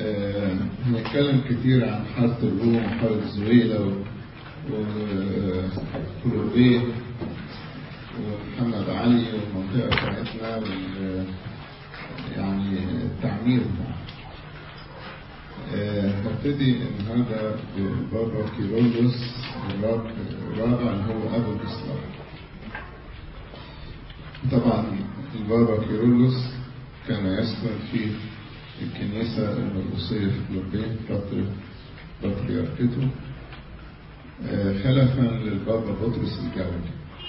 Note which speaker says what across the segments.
Speaker 1: آه، هنتكلم كتير عن حارة الروم وحارة زويلة وكلوبيه ومحمد علي والمنطقة بتاعتنا وال يعني التعمير بتاعها. آه، هبتدي النهارده ببابا كيرلس الرابع الرابع اللي هو أبو الإسلام. طبعا البابا كيرلس كان يسكن في الكنيسة المرقسية في كلوبيه فترة بطريركته آه، خلفا للبابا بطرس الجولي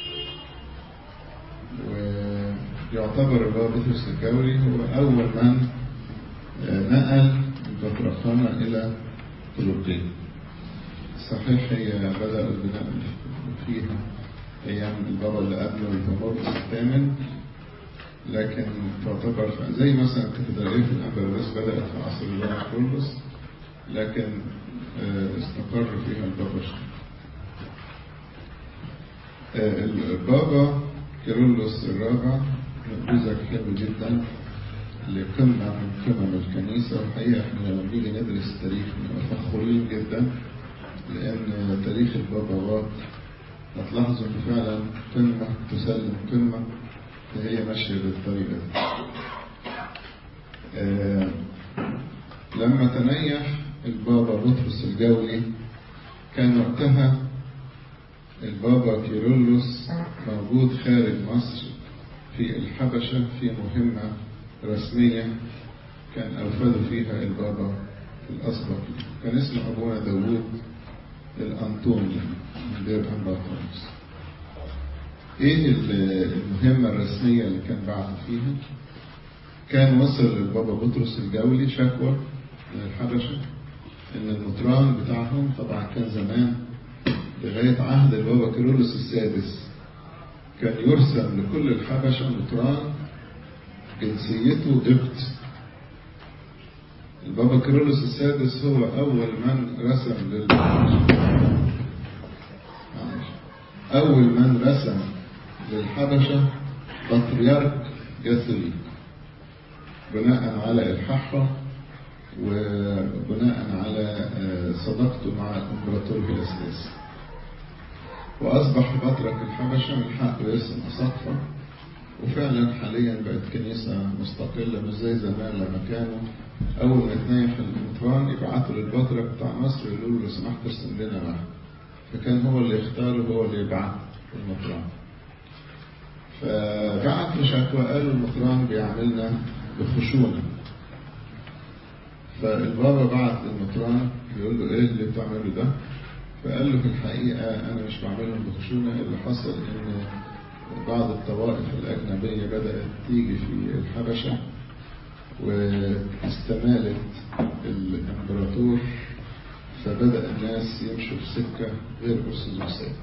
Speaker 1: ويعتبر البابا بطرس الجولي هو أول من آه، نقل البطرخانة إلى كلوبيه صحيح هي بدأ البناء فيها أيام البابا اللي قبله البابا الثامن لكن تعتبر زي مثلا كاتدرائية الأمبرس بدأت في عصر البابا كرولوس لكن آه، استقر فيها البابا شنو. آه، البابا كيرلس الرابع نموذج حلو جدا لقمة من قمم الكنيسة والحقيقة احنا لما بنيجي ندرس التاريخ بنبقى فخورين جدا لأن تاريخ الباباوات هتلاحظوا إن فعلا قمة تسلم قمة فهي ماشية بالطريقة دي. آه لما تنيح البابا بطرس الجولي كان وقتها البابا كيرلس موجود خارج مصر في الحبشة في مهمة رسمية كان أوفد فيها البابا الأسبق كان اسمه أبونا داوود الأنطوني من دير أمبراطورس ايه المهمة الرسمية اللي كان بعث فيها كان وصل للبابا بطرس الجولي شكوى من الحبشة ان المطران بتاعهم طبعا كان زمان لغاية عهد البابا كيرلس السادس كان يرسم لكل الحبشة مطران جنسيته قبط البابا كيرلس السادس هو أول من رسم لل أول من رسم للحبشة بطريرك جاثوليك بناء على إلحاحه وبناء على صداقته مع الإمبراطور هيلاسياس وأصبح بطرك الحبشة من حقه يرسم أساقفة وفعلا حاليا بقت كنيسة مستقلة مش زي زمان لما كانوا أول ما يتنيح المطران يبعتوا للبطرك بتاع مصر يقولوا له لو سمحت ارسم لنا واحد فكان هو اللي يختار وهو اللي يبعت المطران فبعت شكوى قالوا المطران بيعملنا بخشونة فالبابا بعت للمطران بيقول له ايه اللي بتعمله ده فقال له في الحقيقة أنا مش بعملهم بخشونة اللي حصل إن بعض الطوائف الأجنبية بدأت تيجي في الحبشة واستمالت الإمبراطور فبدأ الناس يمشوا في سكة غير أرثوذكسية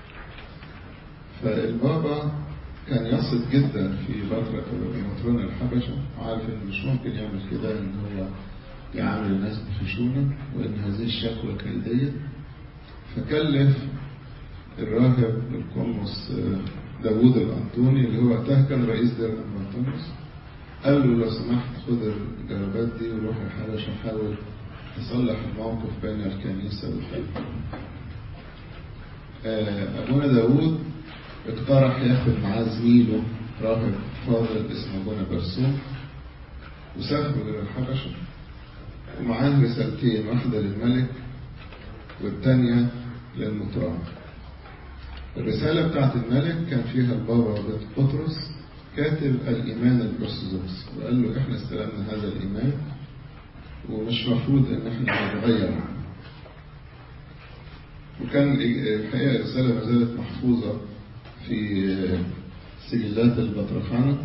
Speaker 1: فالبابا كان يثق جدا في بطرة مطران الحبشة وعارف إن مش ممكن يعمل كده إن هو يعامل الناس بخشونة وإن هذه الشكوى كيدية فكلف الراهب القمص داوود الأنطوني اللي هو وقتها كان رئيس دير الأنطونيوس قال له لو سمحت خد الجوابات دي وروح الحبشة حاول تصلح الموقف بين الكنيسة والخلق أبونا داوود اقترح ياخد معاه زميله راهب فاضل اسمه أبونا برسوم وسافروا إلى الحبشة ومعاه رسالتين واحدة للملك والتانية للمطران الرسالة بتاعت الملك كان فيها البابا بطرس كاتب الإيمان الأرثوذكس وقال له إحنا استلمنا هذا الإيمان ومش مفروض إن إحنا نتغير عنه وكان الحقيقة الرسالة ما زالت محفوظة في سجلات البطرخانة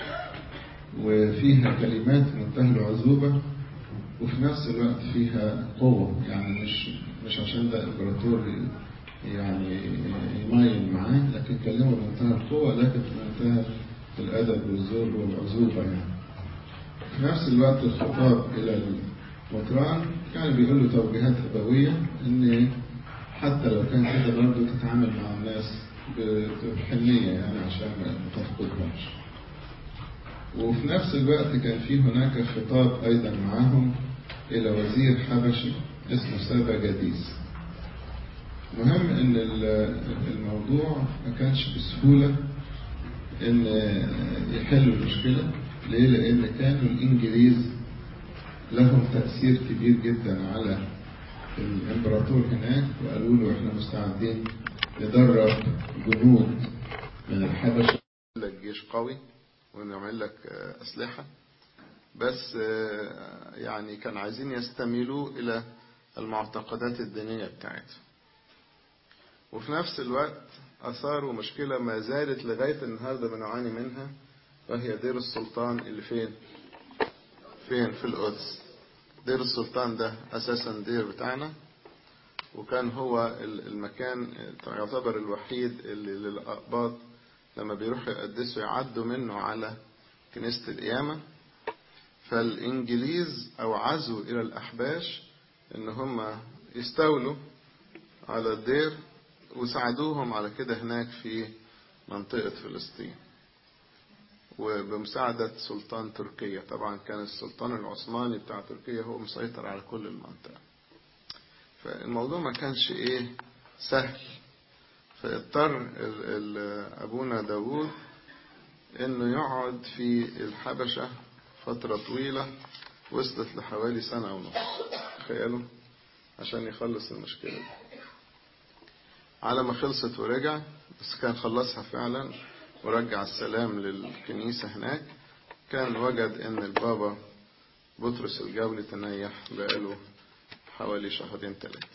Speaker 1: وفيها كلمات منتهى العذوبة وفي نفس الوقت فيها قوة يعني مش مش عشان ده امبراطور يعني يمايل معاه لكن كلمه بمنتهى القوة لكن في منتهى الأدب والذوق والعذوبة يعني في نفس الوقت الخطاب إلى المطران كان بيقول له توجيهات أبوية إن حتى لو كان كده برضه تتعامل مع الناس بحنية يعني عشان ما تفقدهمش وفي نفس الوقت كان في هناك خطاب أيضا معاهم إلى وزير حبشي اسمه سابا جديس مهم ان الموضوع ما كانش بسهولة ان يحلوا المشكلة ليه لان كانوا الانجليز لهم تأثير كبير جدا على الامبراطور هناك وقالوا له احنا مستعدين ندرب جنود من الحبشة لك جيش قوي ونعمل لك اسلحة بس يعني كان عايزين يستميلوا الى المعتقدات الدينية بتاعتهم وفي نفس الوقت أثاروا مشكلة ما زالت لغاية النهاردة بنعاني منها وهي دير السلطان اللي فين فين في القدس دير السلطان ده أساسا دير بتاعنا وكان هو المكان يعتبر الوحيد اللي للأقباط لما بيروحوا يقدسوا يعدوا منه على كنيسة القيامة فالإنجليز أوعزوا إلى الأحباش إن هم يستولوا على الدير وساعدوهم على كده هناك في منطقة فلسطين وبمساعدة سلطان تركيا طبعا كان السلطان العثماني بتاع تركيا هو مسيطر على كل المنطقة فالموضوع ما كانش ايه سهل فاضطر ابونا داوود انه يقعد في الحبشة فترة طويلة وصلت لحوالي سنة ونص تخيلوا عشان يخلص المشكلة دي على ما خلصت ورجع بس كان خلصها فعلا ورجع السلام للكنيسة هناك كان وجد ان البابا بطرس الجولي تنيح بقاله حوالي شهرين ثلاثة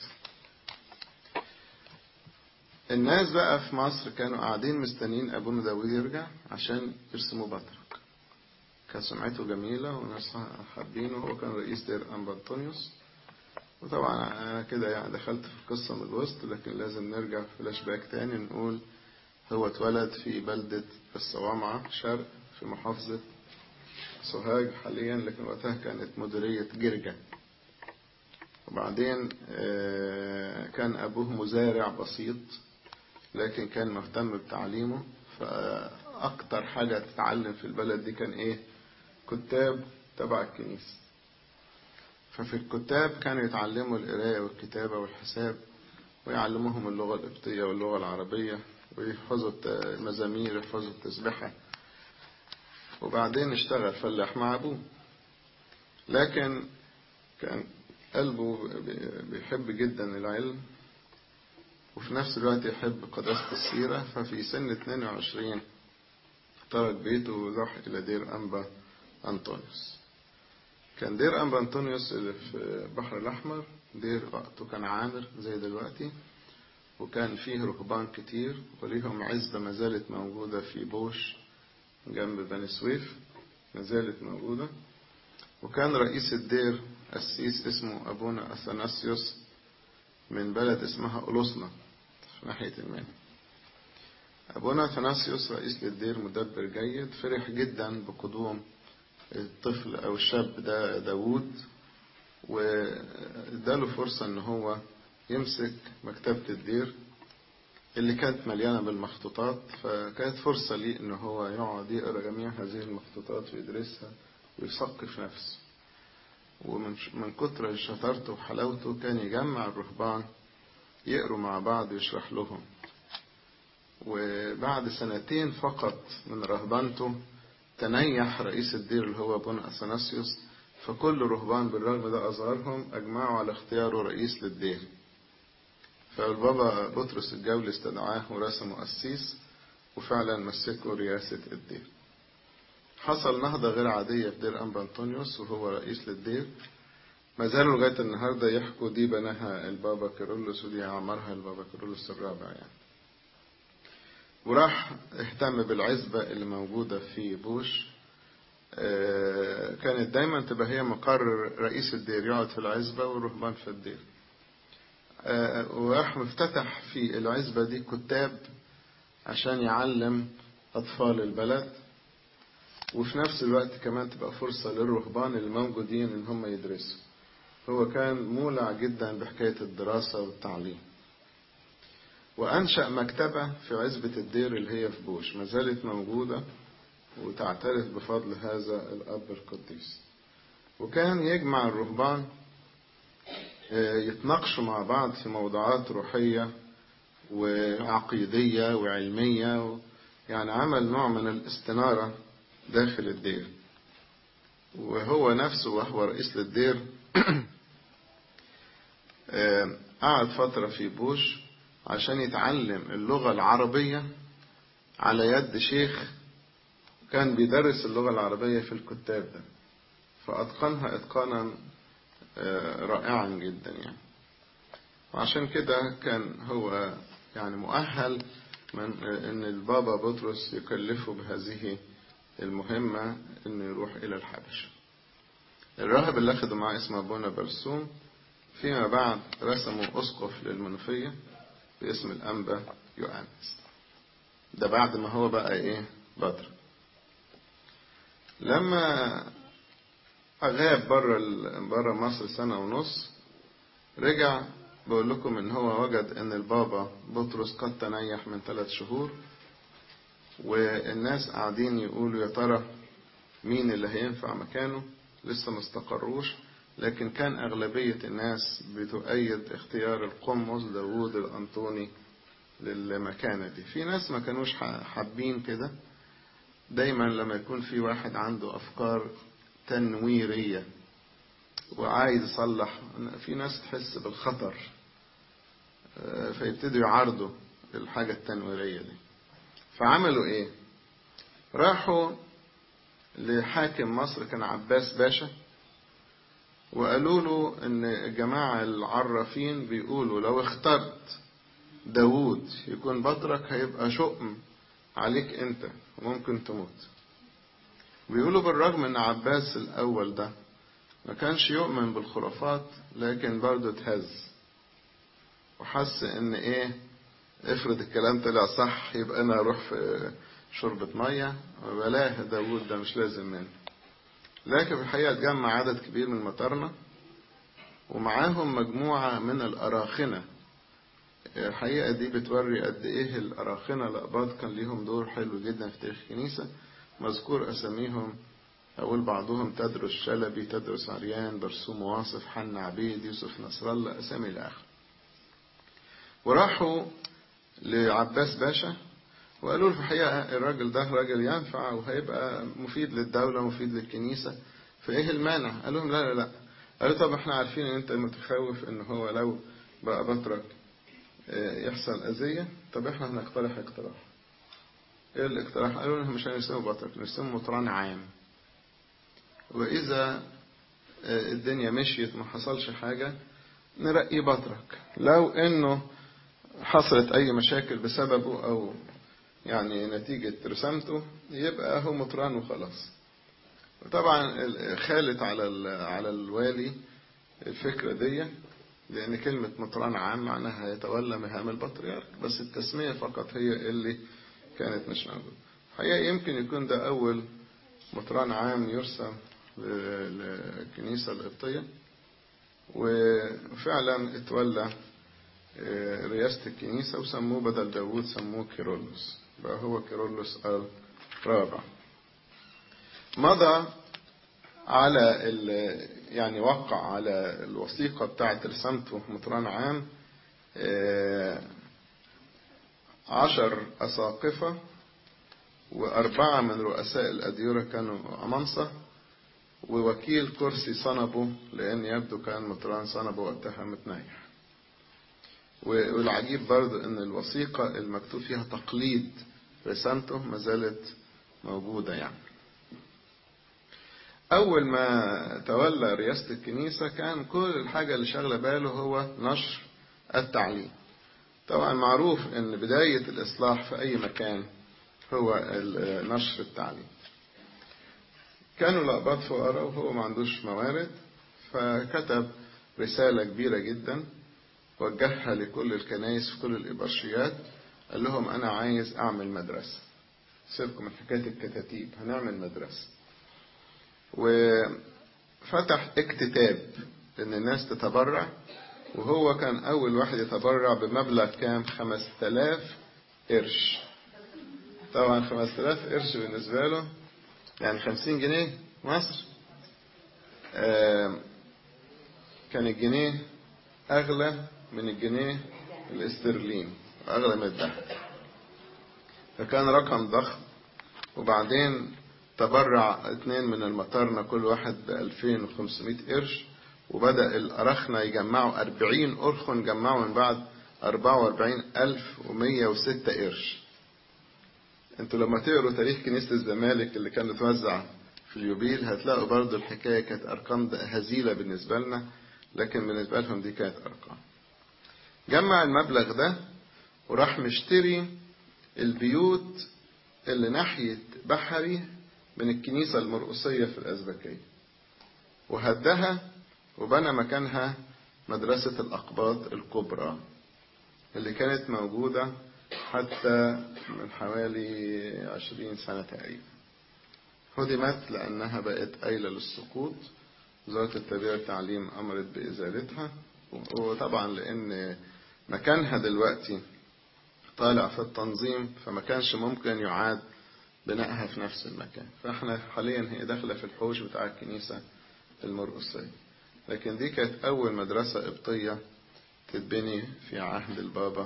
Speaker 1: الناس بقى في مصر كانوا قاعدين مستنيين ابونا داوود يرجع عشان يرسموا بطرك كان سمعته جميلة وناس حابينه هو كان رئيس دير أنبا أنطونيوس وطبعا أنا كده يعني دخلت في القصة من الوسط لكن لازم نرجع فلاش باك تاني نقول هو اتولد في بلدة الصوامعة شرق في محافظة سوهاج حاليا لكن وقتها كانت مديرية جرجة وبعدين كان أبوه مزارع بسيط لكن كان مهتم بتعليمه فأكتر حاجة تتعلم في البلد دي كان إيه كتاب تبع الكنيسة ففي الكتاب كانوا يتعلموا القراية والكتابة والحساب ويعلموهم اللغة القبطية واللغة العربية ويحفظوا المزامير يحفظوا التسبحة وبعدين اشتغل فلاح مع أبوه لكن كان قلبه بيحب جدا العلم وفي نفس الوقت يحب قداسة السيرة ففي سن 22 ترك بيته وراح إلى دير أنبا أنطونيوس كان دير أنبا أنطونيوس اللي في البحر الأحمر دير وقته كان عامر زي دلوقتي وكان فيه رهبان كتير وليهم عزبة ما زالت موجودة في بوش جنب بني سويف ما زالت موجودة وكان رئيس الدير قسيس اسمه أبونا أثناسيوس من بلد اسمها أولوسنا في ناحية المنى أبونا أثناسيوس رئيس للدير مدبر جيد فرح جدا بقدوم الطفل أو الشاب ده داوود واداله فرصة ان هو يمسك مكتبة الدير اللي كانت مليانة بالمخطوطات فكانت فرصة ليه ان هو يقعد يقرأ جميع هذه المخطوطات ويدرسها ويثقف نفسه ومن من كتر شطارته وحلاوته كان يجمع الرهبان يقروا مع بعض ويشرح لهم وبعد سنتين فقط من رهبانته تنيح رئيس الدير اللي هو بون أثناسيوس فكل رهبان بالرغم ده أصغرهم أجمعوا على اختياره رئيس للدير فالبابا بطرس الجولي استدعاه ورسمه قسيس وفعلا مسكه رئاسة الدير حصل نهضة غير عادية في دير أنبا أنطونيوس وهو رئيس للدير ما زالوا لغاية النهاردة يحكوا دي بناها البابا كيرلس ودي عمرها البابا كيرلس الرابع يعني وراح اهتم بالعزبة اللي موجودة في بوش كانت دايما تبقى هي مقر رئيس الدير يقعد في العزبة والرهبان في الدير وراح مفتتح في العزبة دي كتاب عشان يعلم أطفال البلد وفي نفس الوقت كمان تبقى فرصة للرهبان اللي موجودين إن هم يدرسوا هو كان مولع جدا بحكاية الدراسة والتعليم وأنشأ مكتبة في عزبة الدير اللي هي في بوش ما زالت موجودة وتعترف بفضل هذا الأب القديس وكان يجمع الرهبان يتناقشوا مع بعض في موضوعات روحية وعقيدية وعلمية يعني عمل نوع من الاستنارة داخل الدير وهو نفسه وهو رئيس للدير قعد فترة في بوش عشان يتعلم اللغة العربية على يد شيخ كان بيدرس اللغة العربية في الكتاب ده فأتقنها إتقانا رائعا جدا يعني وعشان كده كان هو يعني مؤهل من ان البابا بطرس يكلفه بهذه المهمة انه يروح الى الحبشة الراهب اللي اخده معاه اسمه ابونا برسوم فيما بعد رسموا اسقف للمنوفية باسم الانبا يوحنس ده بعد ما هو بقى ايه بطر لما غاب بره بره مصر سنة ونص رجع بقول لكم ان هو وجد ان البابا بطرس قد تنيح من ثلاث شهور والناس قاعدين يقولوا يا ترى مين اللي هينفع مكانه لسه ما استقروش لكن كان أغلبية الناس بتؤيد اختيار القمص داوود الأنطوني للمكانة دي في ناس ما كانوش حابين كده دايما لما يكون في واحد عنده أفكار تنويرية وعايز يصلح في ناس تحس بالخطر فيبتدوا يعارضوا الحاجة التنويرية دي فعملوا ايه راحوا لحاكم مصر كان عباس باشا وقالوا له ان الجماعة العرافين بيقولوا لو اخترت داوود يكون بطرك هيبقى شؤم عليك انت وممكن تموت بيقولوا بالرغم ان عباس الاول ده ما كانش يؤمن بالخرافات لكن برضه اتهز وحس ان ايه افرض الكلام طلع صح يبقى انا اروح في شربة مية وبلاه داوود ده مش لازم منه لكن في الحقيقة اتجمع عدد كبير من المطارنة ومعاهم مجموعة من الأراخنة الحقيقة دي بتوري قد إيه الأراخنة الأقباط كان ليهم دور حلو جدا في تاريخ الكنيسة مذكور أساميهم أقول بعضهم تدرس شلبي تدرس عريان برسوم واصف حن عبيد يوسف نصر الله أسامي الآخر وراحوا لعباس باشا وقالوا له في الحقيقة الراجل ده راجل ينفع وهيبقى مفيد للدولة مفيد للكنيسة فإيه المانع؟ قال لهم لا لا لا قالوا طب احنا عارفين ان انت متخوف ان هو لو بقى بطرك يحصل أذية طب احنا هنقترح اقتراح ايه الاقتراح؟ قالوا لهم مش هنرسمه بطرك نرسمه مطران عام وإذا الدنيا مشيت ما حصلش حاجة نرقي بطرك لو انه حصلت اي مشاكل بسببه او يعني نتيجة رسامته يبقى هو مطران وخلاص طبعا خالت على على الوالي الفكرة دي لأن كلمة مطران عام معناها يتولى مهام البطريرك بس التسمية فقط هي اللي كانت مش موجودة الحقيقة يمكن يكون ده أول مطران عام يرسم للكنيسة القبطية وفعلا اتولى رئاسة الكنيسة وسموه بدل داوود سموه كيرولوس بقى هو كيرولوس الرابع مضى على يعني وقع على الوثيقة بتاعة رسامته مطران عام عشر أساقفة وأربعة من رؤساء الأديرة كانوا أمنصة ووكيل كرسي صنبه لأن يبدو كان مطران صنبه وقتها متنيح والعجيب برضو ان الوثيقة المكتوب فيها تقليد رسالته ما زالت موجودة يعني أول ما تولى رئاسة الكنيسة كان كل الحاجة اللي شغلة باله هو نشر التعليم طبعا معروف ان بداية الإصلاح في أي مكان هو نشر التعليم كانوا الأقباط فقراء وهو ما عندوش موارد فكتب رسالة كبيرة جدا وجهها لكل الكنائس في كل الإبرشيات قال لهم أنا عايز أعمل مدرسة سيبكم من حكاية الكتاتيب هنعمل مدرسة وفتح اكتتاب إن الناس تتبرع وهو كان أول واحد يتبرع بمبلغ كام خمس تلاف قرش طبعا خمس تلاف قرش بالنسبة له يعني خمسين جنيه مصر كان الجنيه أغلى من الجنيه الاسترليني أغلى من الذهب فكان رقم ضخم وبعدين تبرع اتنين من المطارنة كل واحد ب 2500 قرش وبدأ الأرخنة يجمعوا 40 أرخن جمعوا من بعد 44106 قرش انتوا لما تقروا تاريخ كنيسة الزمالك اللي كانت توزع في اليوبيل هتلاقوا برضو الحكاية كانت أرقام هزيلة بالنسبة لنا لكن بالنسبة لهم دي كانت أرقام جمع المبلغ ده وراح مشتري البيوت اللي ناحية بحري من الكنيسة المرقصية في الأزبكية وهدها وبنى مكانها مدرسة الأقباط الكبرى اللي كانت موجودة حتى من حوالي عشرين سنة تقريبا هدمت لأنها بقت قايلة للسقوط وزارة التربية والتعليم أمرت بإزالتها وطبعا لأن مكانها دلوقتي طالع في التنظيم فما كانش ممكن يعاد بنائها في نفس المكان فاحنا حاليا هي داخلة في الحوش بتاع الكنيسة المرقصية لكن دي كانت أول مدرسة قبطية تتبني في عهد البابا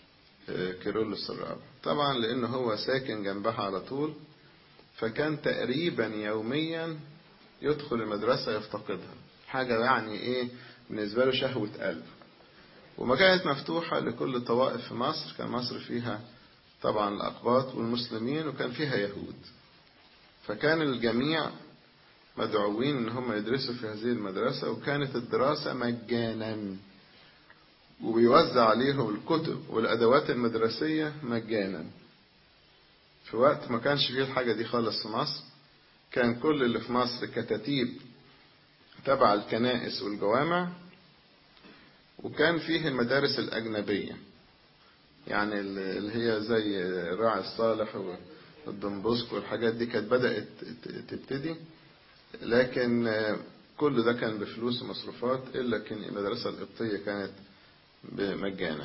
Speaker 1: كيرلس الرابع طبعا لأنه هو ساكن جنبها على طول فكان تقريبا يوميا يدخل المدرسة يفتقدها حاجة يعني إيه بالنسبة له شهوة قلب وما كانت مفتوحة لكل الطوائف في مصر كان مصر فيها طبعا الأقباط والمسلمين وكان فيها يهود فكان الجميع مدعوين ان هم يدرسوا في هذه المدرسة وكانت الدراسة مجانا وبيوزع عليهم الكتب والأدوات المدرسية مجانا في وقت ما كانش فيه الحاجة دي خالص في مصر كان كل اللي في مصر كتاتيب تبع الكنائس والجوامع وكان فيه المدارس الأجنبية يعني اللي هي زي الراعي الصالح والدنبوسك والحاجات دي كانت بدأت تبتدي لكن كل ده كان بفلوس ومصروفات إلا كان المدرسة القبطية كانت مجانا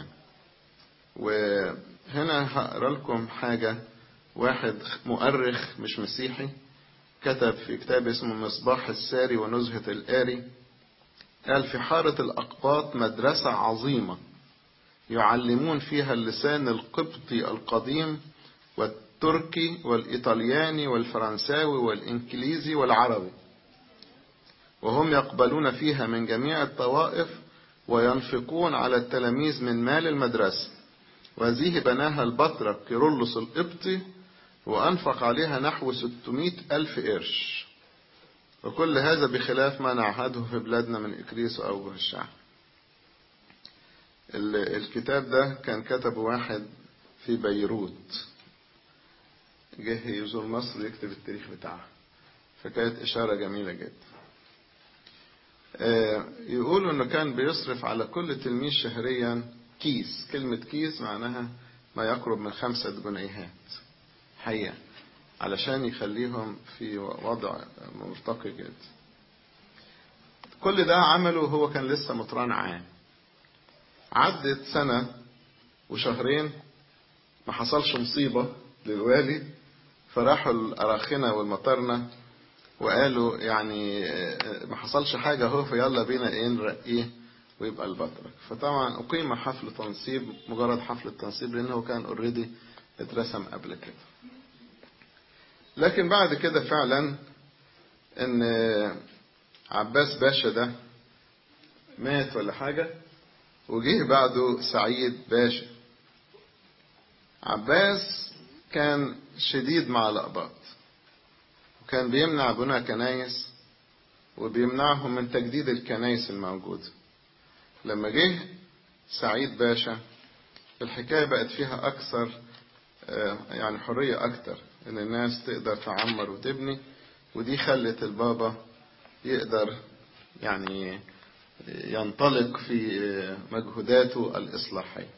Speaker 1: وهنا هقرا لكم حاجة واحد مؤرخ مش مسيحي كتب في كتاب اسمه مصباح الساري ونزهة الآري قال في حارة الأقباط مدرسة عظيمة يعلمون فيها اللسان القبطي القديم والتركي والإيطالياني والفرنساوي والإنكليزي والعربي وهم يقبلون فيها من جميع الطوائف وينفقون على التلاميذ من مال المدرسة وهذه بناها البطرك كيرلس القبطي وأنفق عليها نحو 600 ألف قرش وكل هذا بخلاف ما نعهده في بلادنا من إكريس وأوجه الشعب الكتاب ده كان كتبه واحد في بيروت جه يزور مصر يكتب التاريخ بتاعها فكانت إشارة جميلة جدا يقولوا انه كان بيصرف على كل تلميذ شهريا كيس كلمة كيس معناها ما يقرب من خمسة جنيهات حقيقة علشان يخليهم في وضع مرتقي جدا كل ده عمله وهو كان لسه مطران عام عدت سنة وشهرين ما حصلش مصيبة للوالي فراحوا الأراخنة والمطرنة وقالوا يعني ما حصلش حاجة اهو فيلا بينا ايه نرقيه ويبقى البطرك فطبعا أقيم حفل تنصيب مجرد حفل التنصيب لأنه كان اوريدي اترسم قبل كده لكن بعد كده فعلا ان عباس باشا ده مات ولا حاجة وجه بعده سعيد باشا عباس كان شديد مع الأقباط وكان بيمنع بناء كنايس وبيمنعهم من تجديد الكنايس الموجودة لما جه سعيد باشا الحكاية بقت فيها أكثر يعني حرية أكتر إن الناس تقدر تعمر وتبني ودي خلت البابا يقدر يعني ينطلق في مجهوداته الإصلاحية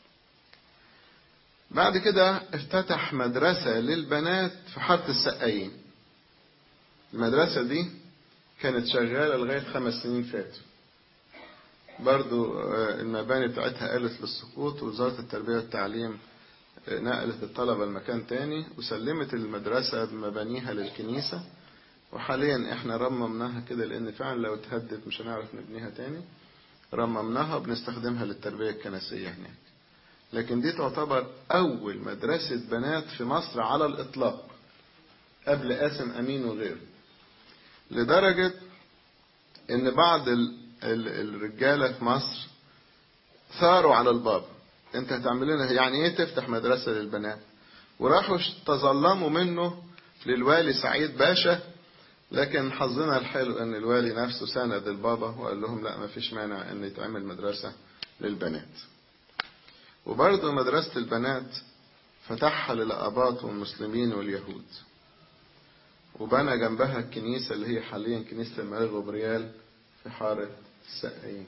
Speaker 1: بعد كده افتتح مدرسة للبنات في حارة السقايين المدرسة دي كانت شغالة لغاية خمس سنين فاتوا برضو المباني بتاعتها قالت للسقوط ووزارة التربية والتعليم نقلت الطلبة لمكان تاني وسلمت المدرسة بمبانيها للكنيسة وحاليا احنا رممناها كده لان فعلا لو اتهدت مش هنعرف نبنيها تاني رممناها وبنستخدمها للتربية الكنسية هناك لكن دي تعتبر أول مدرسة بنات في مصر على الإطلاق قبل قاسم أمين وغيره لدرجة إن بعض ال ال الرجالة في مصر ثاروا على البابا أنت هتعمل لنا يعني إيه تفتح مدرسة للبنات وراحوا تظلموا منه للوالي سعيد باشا لكن حظنا الحلو ان الوالي نفسه ساند البابا وقال لهم لا ما فيش مانع ان يتعمل مدرسة للبنات وبرضه مدرسة البنات فتحها للأباط والمسلمين واليهود وبنى جنبها الكنيسة اللي هي حاليا كنيسة الملك غبريال في حارة السقايين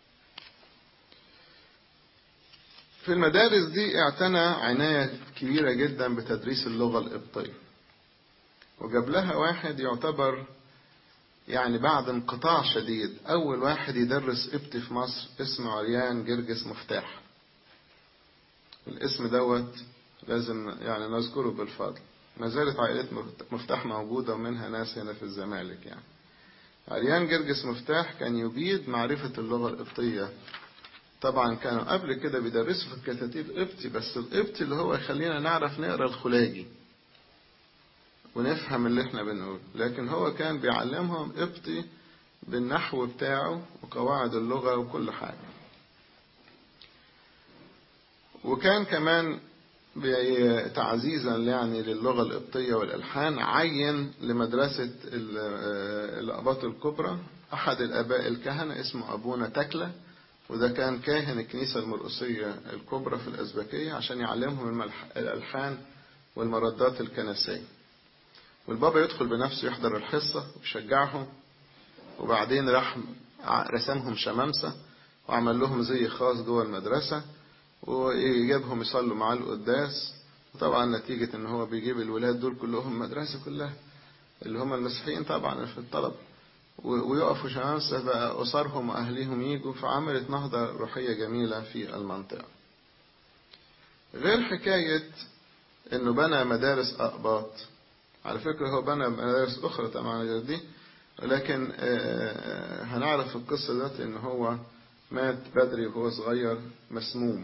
Speaker 1: في المدارس دي اعتنى عناية كبيرة جدا بتدريس اللغة القبطية وجاب لها واحد يعتبر يعني بعد انقطاع شديد أول واحد يدرس قبطي في مصر اسمه عريان جرجس مفتاح الاسم دوت لازم يعني نذكره بالفضل ما زالت عائلة مفتاح موجودة ومنها ناس هنا في الزمالك يعني عريان جرجس مفتاح كان يجيد معرفة اللغة القبطية طبعا كانوا قبل كده بيدرسوا في الكتاتيب قبطي بس القبطي اللي هو يخلينا نعرف نقرا الخلاجي ونفهم اللي احنا بنقوله لكن هو كان بيعلمهم قبطي بالنحو بتاعه وقواعد اللغة وكل حاجة وكان كمان تعزيزا يعني للغة القبطية والألحان عين لمدرسة الأباط الكبرى أحد الآباء الكهنة اسمه أبونا تكلة وده كان كاهن الكنيسة المرقسية الكبرى في الأزبكية عشان يعلمهم الألحان والمردات الكنسية والبابا يدخل بنفسه يحضر الحصة ويشجعهم وبعدين راح رسمهم شمامسة وعمل لهم زي خاص جوه المدرسة ويجيبهم يصلوا معاه القداس وطبعا نتيجة ان هو بيجيب الولاد دول كلهم مدرسة كلها اللي هم المسيحيين طبعا في الطلب ويقفوا شمامسة بقى أسرهم وأهليهم يجوا فعملت نهضة روحية جميلة في المنطقة غير حكاية انه بنى مدارس أقباط على فكرة هو بنى مدارس أخرى طبعا غير دي لكن هنعرف في القصة ذات ان هو مات بدري وهو صغير مسموم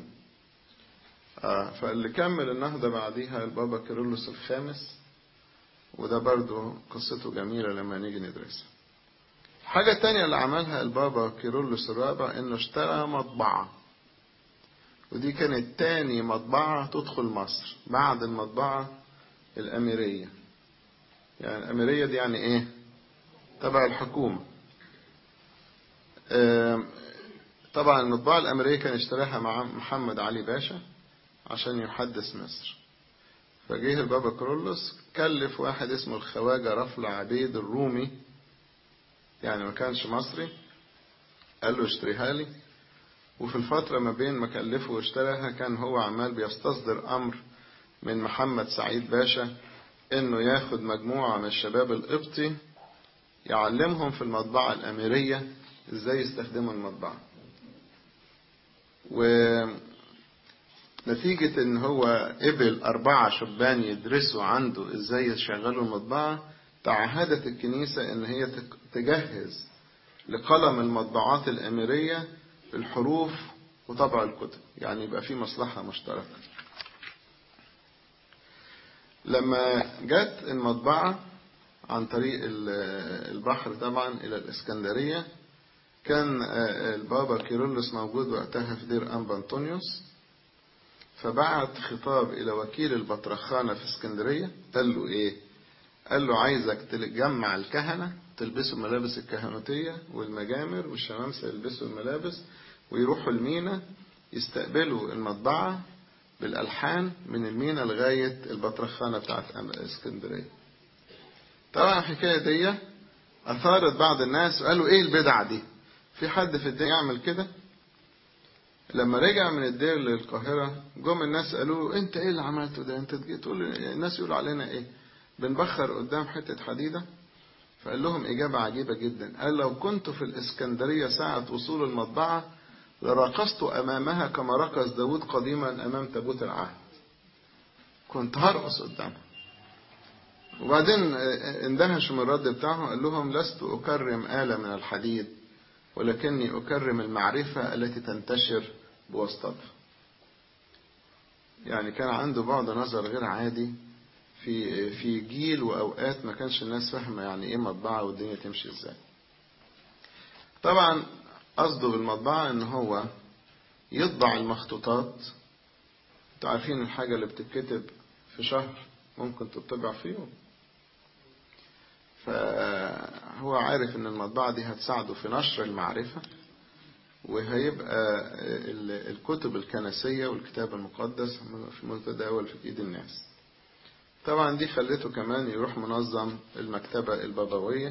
Speaker 1: فاللي كمل النهضة بعديها البابا كيرلس الخامس وده برضو قصته جميلة لما نيجي ندرسها الحاجة التانية اللي عملها البابا كيرلس الرابع انه اشترى مطبعة ودي كانت تاني مطبعة تدخل مصر بعد المطبعة الأميرية يعني الأميرية دي يعني ايه تبع الحكومة طبعا المطبعة الأمريكية كان اشتراها مع محمد علي باشا عشان يحدث مصر فجه البابا كرولوس كلف واحد اسمه الخواجة رفل عبيد الرومي يعني ما كانش مصري قال له اشتريها لي وفي الفترة ما بين ما كلفه واشتراها كان هو عمال بيستصدر أمر من محمد سعيد باشا انه ياخد مجموعة من الشباب القبطي يعلمهم في المطبعة الأميرية ازاي يستخدموا المطبعة ونتيجة ان هو قبل أربعة شبان يدرسوا عنده ازاي يشغلوا المطبعة تعهدت الكنيسة ان هي تجهز لقلم المطبعات الأميرية الحروف وطبع الكتب يعني يبقى في مصلحة مشتركة لما جت المطبعة عن طريق البحر طبعا إلى الإسكندرية كان البابا كيرلس موجود وقتها في دير أنبا أنطونيوس فبعت خطاب إلى وكيل البطرخانة في اسكندرية قال له إيه قال له عايزك تجمع الكهنة تلبسوا الملابس الكهنوتية والمجامر والشمامسة يلبسوا الملابس ويروحوا المينا يستقبلوا المطبعة بالألحان من المينا لغاية البطرخانة بتاعت اسكندرية طبعا الحكاية دي أثارت بعض الناس وقالوا إيه البدعة دي في حد في الدين يعمل كده لما رجع من الدير للقاهرة جم الناس قالوا له انت ايه اللي عملته ده انت تقول الناس يقولوا علينا ايه بنبخر قدام حتة حديدة فقال لهم إجابة عجيبة جدا قال لو كنت في الإسكندرية ساعة وصول المطبعة لرقصت أمامها كما رقص داود قديما أمام تابوت العهد كنت هرقص قدامها وبعدين اندهشوا من الرد بتاعه قال لهم لست أكرم آلة من الحديد ولكني أكرم المعرفة التي تنتشر بواسطتها يعني كان عنده بعد نظر غير عادي في في جيل وأوقات ما كانش الناس فاهمة يعني إيه مطبعة والدنيا تمشي إزاي طبعا قصده بالمطبعة إن هو يطبع المخطوطات انتوا عارفين الحاجة اللي بتتكتب في شهر ممكن تطبع في يوم فهو عارف ان المطبعة دي هتساعده في نشر المعرفة وهيبقى الكتب الكنسية والكتاب المقدس في متداول في ايد الناس طبعا دي خلته كمان يروح منظم المكتبة البابوية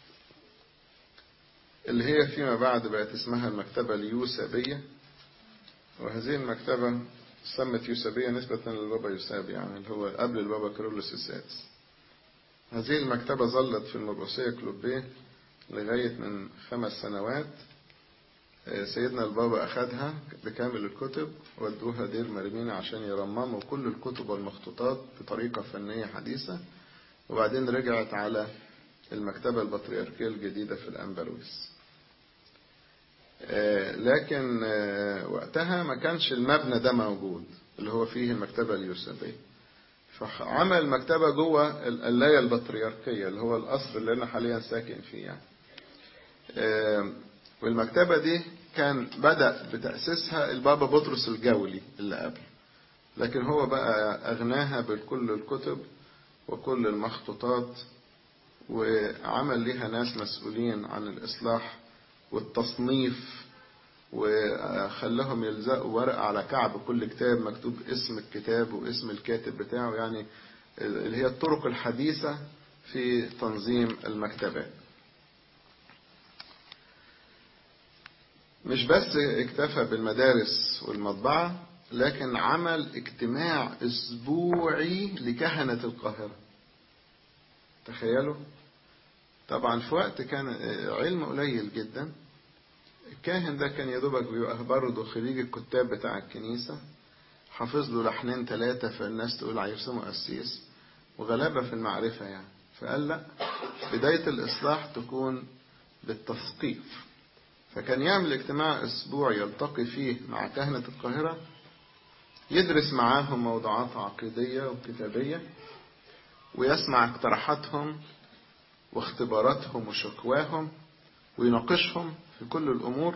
Speaker 1: اللي هي فيما بعد بقت اسمها المكتبة اليوسابية وهذه المكتبة سمت يوسابية نسبة للبابا يوساب يعني اللي هو قبل البابا كارولوس السادس هذه المكتبة ظلت في المرقسية كلوبيه لغاية من خمس سنوات سيدنا البابا أخدها بكامل الكتب ودوها دير مرمينا عشان يرمموا كل الكتب والمخطوطات بطريقة فنية حديثة وبعدين رجعت على المكتبة البطريركية الجديدة في الأنبرويس لكن وقتها ما كانش المبنى ده موجود اللي هو فيه المكتبة اليوسفية فعمل مكتبة جوه القلاية البطريركية اللي هو القصر اللي أنا حاليا ساكن فيه يعني. والمكتبة دي كان بدأ بتأسيسها البابا بطرس الجولي اللي قبل لكن هو بقى أغناها بكل الكتب وكل المخطوطات وعمل لها ناس مسؤولين عن الإصلاح والتصنيف وخلاهم يلزقوا ورقة على كعب كل كتاب مكتوب اسم الكتاب واسم الكاتب بتاعه يعني اللي هي الطرق الحديثة في تنظيم المكتبات مش بس اكتفى بالمدارس والمطبعة لكن عمل اجتماع اسبوعي لكهنة القاهرة تخيلوا طبعا في وقت كان علم قليل جدا الكاهن ده كان يدوبك بيبقى برضه خريج الكتاب بتاع الكنيسة حافظ له لحنين ثلاثة فالناس تقول هيرسموا قسيس وغلابة في المعرفة يعني فقال لا بداية الإصلاح تكون بالتثقيف فكان يعمل اجتماع أسبوع يلتقي فيه مع كهنة القاهرة يدرس معاهم موضوعات عقيدية وكتابية ويسمع اقتراحاتهم واختباراتهم وشكواهم ويناقشهم في كل الأمور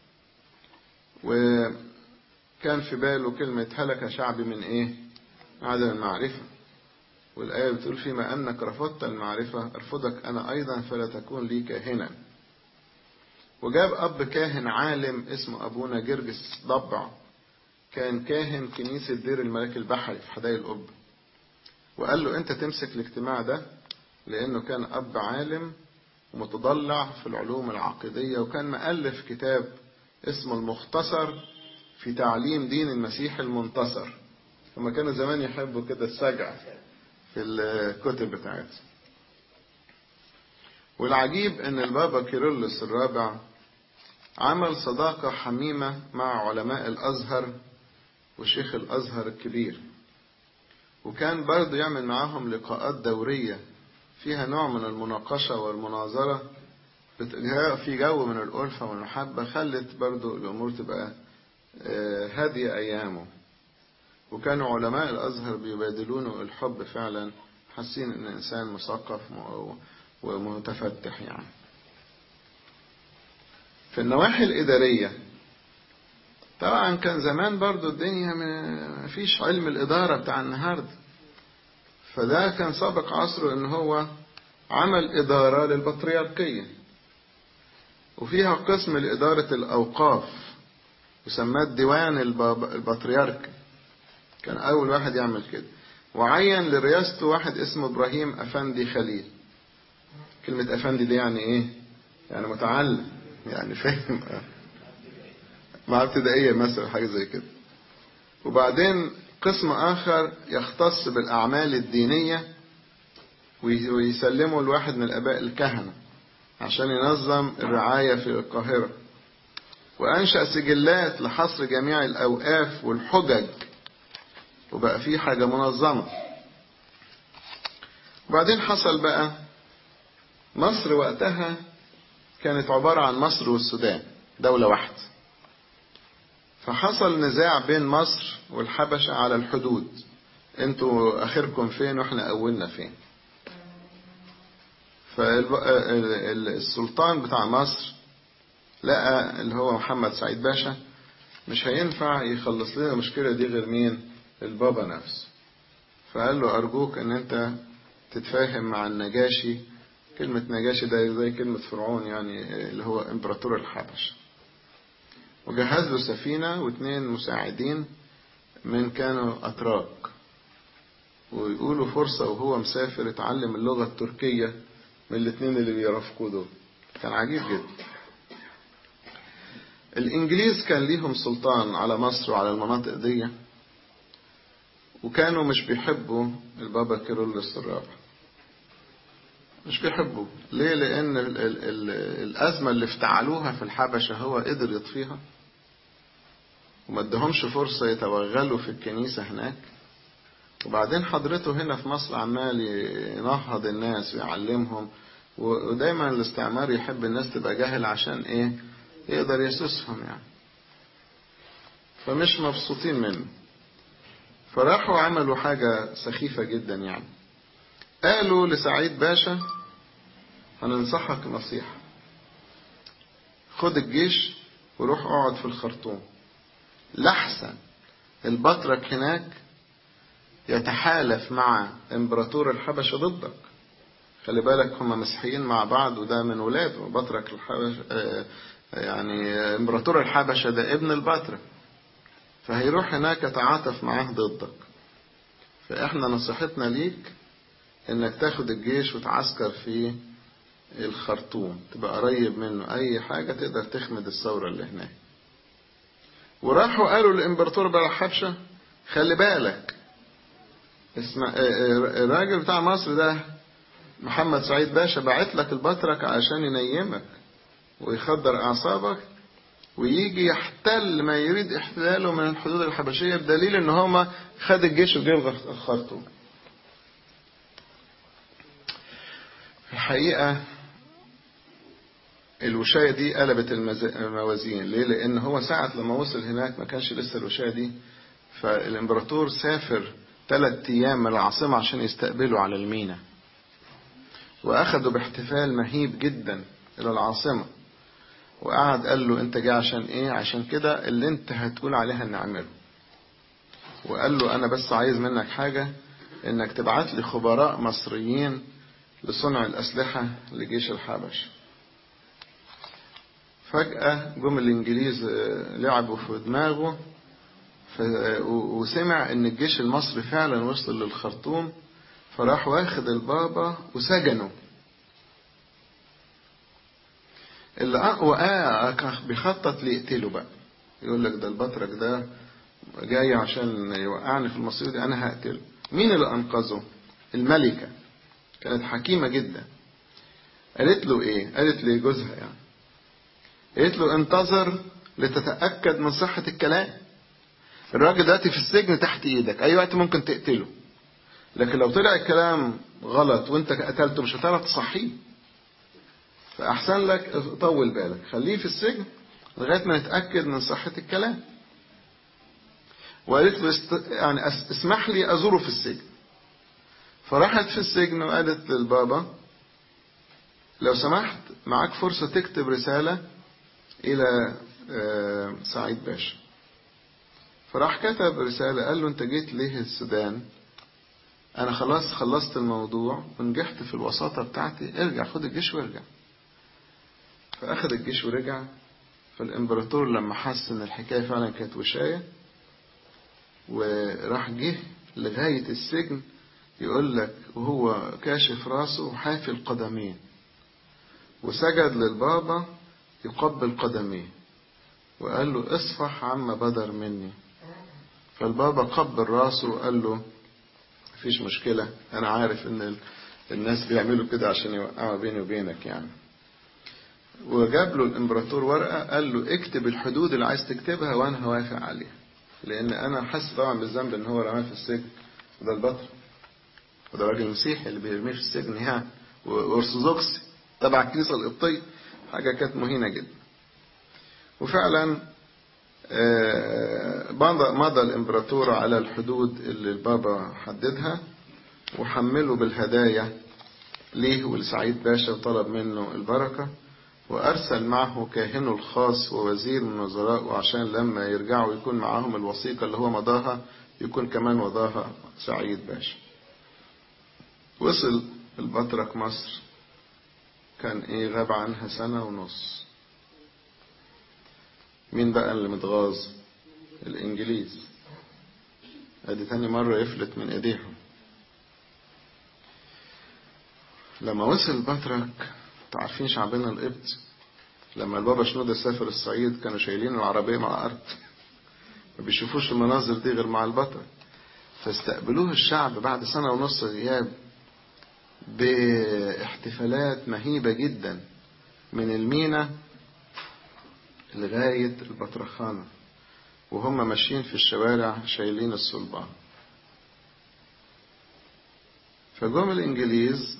Speaker 1: وكان في باله كلمة هلك شعبي من إيه؟ عدم المعرفة والآية بتقول فيما أنك رفضت المعرفة أرفضك أنا أيضا فلا تكون لي كاهنا وجاب أب كاهن عالم اسمه أبونا جرجس ضبع كان كاهن كنيسة دير الملاك البحري في حدائق القب وقال له أنت تمسك الاجتماع ده لأنه كان أب عالم ومتضلع في العلوم العقيدية وكان مؤلف كتاب اسمه المختصر في تعليم دين المسيح المنتصر هما كانوا زمان يحبوا كده السجع في الكتب بتاعتهم والعجيب ان البابا كيرلس الرابع عمل صداقة حميمة مع علماء الأزهر وشيخ الأزهر الكبير وكان برضه يعمل معاهم لقاءات دورية فيها نوع من المناقشة والمناظرة في جو من الألفة والمحبة خلت برضو الأمور تبقى هادية أيامه وكانوا علماء الأزهر بيبادلونه الحب فعلا حاسين إن إنسان مثقف ومتفتح يعني في النواحي الإدارية طبعا كان زمان برضو الدنيا ما فيش علم الإدارة بتاع النهاردة فده كان سابق عصره ان هو عمل إدارة للبطريركية وفيها قسم لإدارة الأوقاف وسماه ديوان البطريرك كان أول واحد يعمل كده وعين لرئاسته واحد اسمه إبراهيم أفندي خليل كلمة أفندي دي يعني إيه؟ يعني متعلم يعني فاهم مع ابتدائية مثلا حاجة زي كده وبعدين قسم آخر يختص بالأعمال الدينية ويسلمه لواحد من الآباء الكهنة عشان ينظم الرعاية في القاهرة وأنشأ سجلات لحصر جميع الأوقاف والحجج وبقى في حاجة منظمة وبعدين حصل بقى مصر وقتها
Speaker 2: كانت عبارة عن مصر والسودان دولة واحدة فحصل نزاع بين مصر والحبشة على الحدود انتوا اخركم فين واحنا اولنا فين فالسلطان بتاع مصر لقى اللي هو محمد سعيد باشا مش هينفع يخلص لنا المشكلة دي غير مين البابا نفسه فقال له أرجوك أن أنت تتفاهم مع النجاشي كلمة نجاشي ده زي كلمة فرعون يعني اللي هو إمبراطور الحبش وجهز له سفينة واثنين مساعدين من كانوا أتراك ويقولوا فرصة وهو مسافر اتعلم اللغة التركية من الاثنين اللي بيرافقوا دول كان عجيب جدا الإنجليز كان ليهم سلطان على مصر وعلى المناطق دي وكانوا مش بيحبوا البابا كيرلس الرابع مش بيحبوا ليه لأن ال ال ال الأزمة اللي افتعلوها في الحبشة هو قدر يطفيها وما ادهمش فرصة يتوغلوا في الكنيسة هناك وبعدين حضرته هنا في مصر عمال ينهض الناس ويعلمهم ودايما الاستعمار يحب الناس تبقى جاهل عشان ايه يقدر يسوسهم يعني فمش مبسوطين منه فراحوا عملوا حاجة سخيفة جدا يعني قالوا لسعيد باشا هننصحك نصيحة خد الجيش وروح اقعد في الخرطوم لحسن البطرك هناك يتحالف مع امبراطور الحبشة ضدك خلي بالك هم مسيحيين مع بعض وده من ولاده بطرك الحبشة يعني امبراطور الحبشة ده ابن البطرك فهيروح هناك يتعاطف معاه ضدك فاحنا نصيحتنا ليك انك تاخد الجيش وتعسكر في الخرطوم تبقى قريب منه اي حاجة تقدر تخمد الثورة اللي هناك وراحوا قالوا للامبراطور بتاع الحبشة خلي بالك اسمع الراجل بتاع مصر ده محمد سعيد باشا بعت لك البطرك عشان ينيمك ويخدر اعصابك ويجي يحتل ما يريد احتلاله من الحدود الحبشية بدليل ان هما خد الجيش وجاب الخرطوم في الحقيقة الوشاية دي قلبت الموازين ليه لان هو ساعة لما وصل هناك ما كانش لسه الوشاية دي فالامبراطور سافر ثلاث ايام من العاصمة عشان يستقبلوا على المينا واخدوا باحتفال مهيب جدا الى العاصمة وقعد قال له انت جاي عشان ايه عشان كده اللي انت هتقول عليها نعمله وقال له انا بس عايز منك حاجة انك تبعت لي خبراء مصريين لصنع الاسلحة لجيش الحبش فجأة جم الانجليز لعبوا في دماغه وسمع ان الجيش المصري فعلا وصل للخرطوم فراح واخد البابا وسجنه اللي أقوى آه بيخطط ليقتله بقى يقول لك ده البطرك ده جاي عشان يوقعني في المصير دي أنا هقتله مين اللي أنقذه الملكة كانت حكيمة جدا قالت له إيه قالت لجوزها يعني قالت له انتظر لتتأكد من صحة الكلام الراجل دلوقتي في السجن تحت ايدك اي وقت ممكن تقتله لكن لو طلع الكلام غلط وانت قتلته مش هتعرف تصحيه فأحسن لك طول بالك خليه في السجن لغاية ما نتأكد من صحة الكلام وقالت له است... يعني اسمح لي أزوره في السجن فراحت في السجن وقالت للبابا لو سمحت معاك فرصة تكتب رسالة إلى سعيد باشا فراح كتب رسالة قال له أنت جيت ليه السودان أنا خلاص خلصت الموضوع ونجحت في الوساطة بتاعتي ارجع خد الجيش وارجع فأخذ الجيش ورجع فالإمبراطور لما حس إن الحكاية فعلا كانت وشاية وراح جه لغاية السجن يقول لك وهو كاشف راسه وحافي القدمين وسجد للبابا يقبل قدميه وقال له اصفح عما بدر مني فالبابا قبل راسه وقال له مفيش مشكلة أنا عارف إن الناس بيعملوا كده عشان يوقعوا بيني وبينك يعني وجاب له الامبراطور ورقة قال له اكتب الحدود اللي عايز تكتبها وانا هوافق عليها لان انا حاسس طبعا بالذنب ان هو رماه في السجن وده البطل وده راجل مسيحي اللي بيرميه في السجن يعني وارثوذكسي تبع الكنيسة القبطية حاجة كانت مهينة جدا وفعلا مضى الإمبراطور على الحدود اللي البابا حددها وحمله بالهدايا ليه ولسعيد باشا وطلب منه البركة وأرسل معه كاهنه الخاص ووزير من وزرائه عشان لما يرجعوا يكون معاهم الوثيقة اللي هو مضاها يكون كمان مضاها سعيد باشا وصل البطرك مصر كان ايه غاب عنها سنة ونص مين بقى اللي متغاظ الانجليز ادي تاني مرة يفلت من ايديهم لما وصل البطرك عارفين شعبنا القبط لما البابا شنودة سافر الصعيد كانوا شايلين العربية مع أرض ما بيشوفوش المناظر دي غير مع البطرك فاستقبلوه الشعب بعد سنة ونص غياب باحتفالات مهيبة جدا من المينا لغاية البطرخانة وهم ماشيين في الشوارع شايلين الصلبان فجم الإنجليز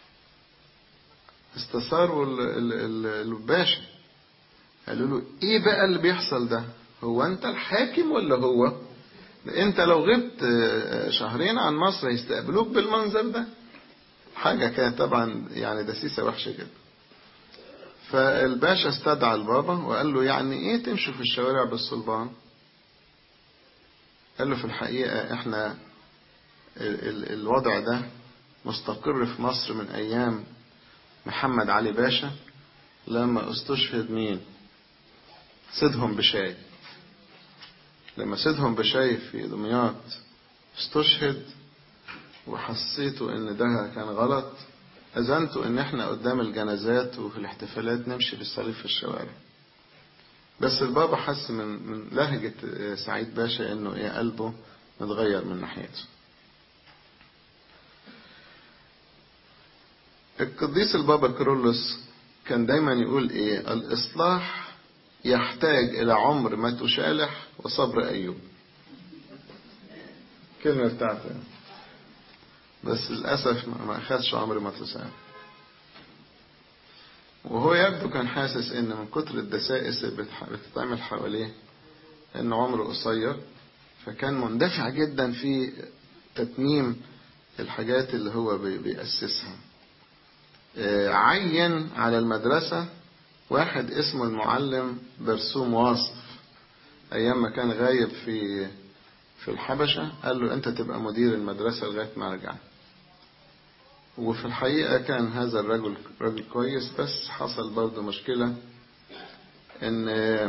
Speaker 2: استثاروا الباشا قالوا له ايه بقى اللي بيحصل ده هو انت الحاكم ولا هو انت لو غبت شهرين عن مصر هيستقبلوك بالمنظر ده حاجة كانت طبعا يعني دسيسة وحشة جدا فالباشا استدعى البابا وقال له يعني ايه تمشوا في الشوارع بالصلبان قال له في الحقيقة احنا ال ال الوضع ده مستقر في مصر من ايام محمد علي باشا لما استشهد مين سيدهم بشاي لما سيدهم بشاي في دمياط استشهد وحسيتوا ان ده كان غلط اذنتوا ان احنا قدام الجنازات وفي الاحتفالات نمشي بالصليب في الشوارع بس البابا حس من من لهجة سعيد باشا انه ايه قلبه متغير من ناحيته القديس البابا كرولوس كان دايما يقول ايه الاصلاح يحتاج الى عمر ما تشالح وصبر ايوب كلمة بتاعته بس للأسف ما أخذش عمر ما تسامح وهو يبدو كان حاسس ان من كتر الدسائس اللي بتتعمل حواليه ان عمره قصير فكان مندفع جدا في تتميم الحاجات اللي هو بيأسسها عين على المدرسة واحد اسمه المعلم برسوم واصف ايام ما كان غايب في في الحبشة قال له انت تبقى مدير المدرسة لغاية ما ارجع وفي الحقيقة كان هذا الرجل رجل كويس بس حصل برضه مشكلة ان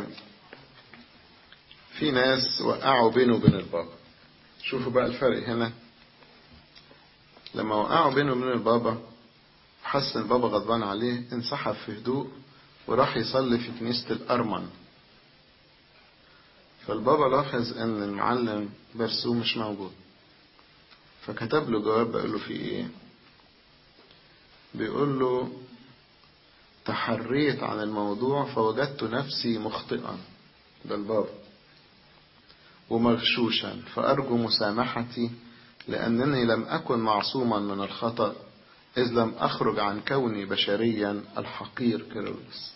Speaker 2: في ناس وقعوا بينه وبين البابا شوفوا بقى الفرق هنا لما وقعوا بينه وبين البابا حس ان البابا غضبان عليه انسحب في هدوء وراح يصلي في كنيسة الأرمن فالبابا لاحظ ان المعلم برسوم مش موجود فكتب له جواب بقول له في ايه بيقول له تحريت عن الموضوع فوجدت نفسي مخطئا ده البابا ومغشوشا فأرجو مسامحتي لأنني لم أكن معصوما من الخطأ إذ لم أخرج عن كوني بشريا الحقير كيرلس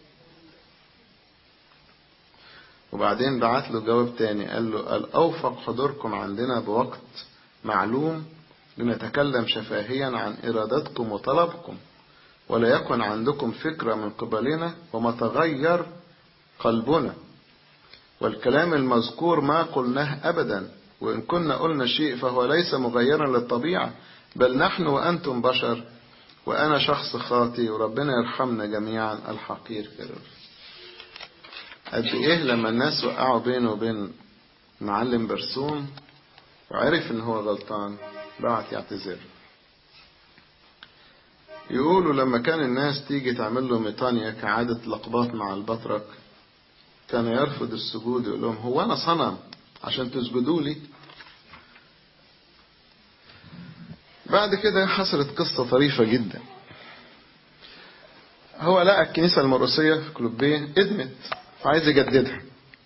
Speaker 2: وبعدين بعت له جواب تاني قال له الأوفق حضوركم عندنا بوقت معلوم لنتكلم شفاهيا عن إرادتكم وطلبكم ولا يكن عندكم فكرة من قبلنا وما تغير قلبنا والكلام المذكور ما قلناه أبدا وإن كنا قلنا شيء فهو ليس مغيرا للطبيعة بل نحن وأنتم بشر وأنا شخص خاطي وربنا يرحمنا جميعا الحقير كرر قد إيه لما الناس وقعوا بينه وبين معلم برسوم وعرف إن هو غلطان بعت يعتذر يقولوا لما كان الناس تيجي تعمل له ميطانيا كعادة لقبات مع البطرك كان يرفض السجود يقول لهم هو أنا صنم عشان تسجدوا لي بعد كده حصلت قصة طريفة جدا هو لقى الكنيسة المرقسية في كلوبيه ادمت فعايز يجددها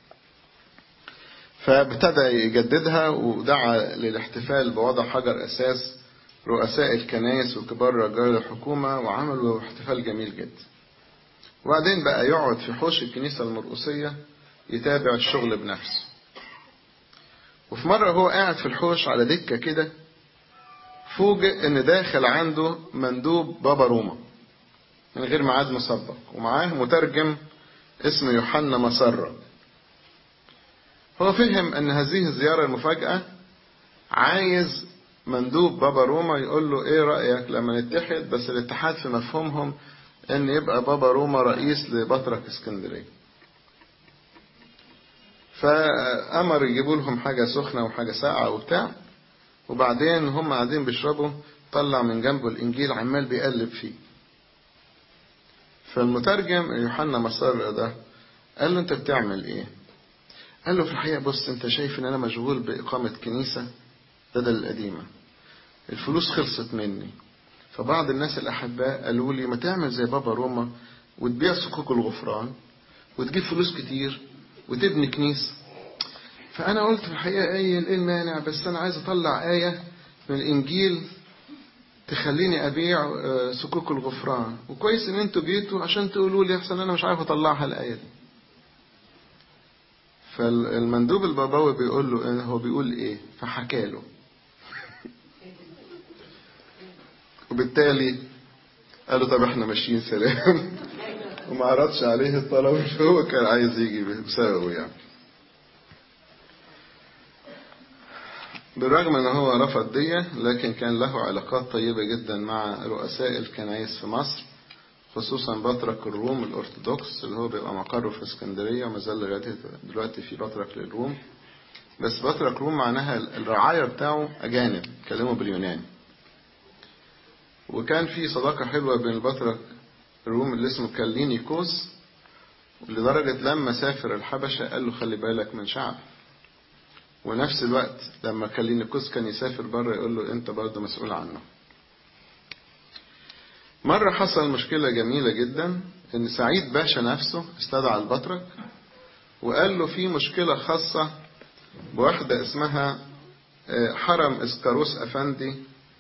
Speaker 2: فابتدى يجددها ودعا للاحتفال بوضع حجر أساس رؤساء الكنائس وكبار رجال الحكومة وعملوا احتفال جميل جدا وبعدين بقى يقعد في حوش الكنيسة المرقصية يتابع الشغل بنفسه وفي مرة هو قاعد في الحوش على دكة كده فوجئ ان داخل عنده مندوب بابا روما من غير ميعاد مسبق ومعاه مترجم اسمه يوحنا مسرة هو فهم ان هذه الزيارة المفاجأة عايز مندوب بابا روما يقول له ايه رأيك لما نتحد بس الاتحاد في مفهومهم ان يبقى بابا روما رئيس لبطرك اسكندرية فأمر يجيبوا لهم حاجة سخنة وحاجة ساقعة وبتاع وبعدين هم قاعدين بيشربوا طلع من جنبه الإنجيل عمال بيقلب فيه فالمترجم يوحنا مسار ده قال له أنت بتعمل إيه؟ قال له في الحقيقة بص أنت شايف إن أنا مشغول بإقامة كنيسة بدل القديمة الفلوس خلصت مني فبعض الناس الأحباء قالوا لي ما تعمل زي بابا روما وتبيع صكوك الغفران وتجيب فلوس كتير وتبني كنيسة فأنا قلت في الحقيقة إيه إيه المانع بس أنا عايز أطلع آية من الإنجيل تخليني أبيع صكوك الغفران وكويس إن أنتوا جيتوا عشان تقولوا لي أحسن أنا مش عارف أطلعها الآية دي فالمندوب الباباوي بيقول له هو بيقول إيه فحكى له وبالتالي قال له طب احنا ماشيين سلام وما عرضش عليه الطلب اللي هو كان عايز يجي بسببه يعني بالرغم ان هو رفض دية لكن كان له علاقات طيبة جدا مع رؤساء الكنائس في مصر خصوصا بطرك الروم الأرثوذكس اللي هو بيبقى مقره في اسكندرية وما زال لغاية دلوقتي في بطرك للروم بس بطرك روم معناها الرعاية بتاعه أجانب كلموا باليوناني وكان في صداقة حلوة بين البطرك الروم اللي اسمه كالينيكوس لدرجة لما سافر الحبشة قال له خلي بالك من شعب ونفس الوقت لما كالينيكوس كان يسافر بره يقول له انت برضه مسؤول عنه مرة حصل مشكلة جميلة جدا ان سعيد باشا نفسه استدعى البطرك وقال له في مشكلة خاصة بواحدة اسمها حرم اسكاروس افندي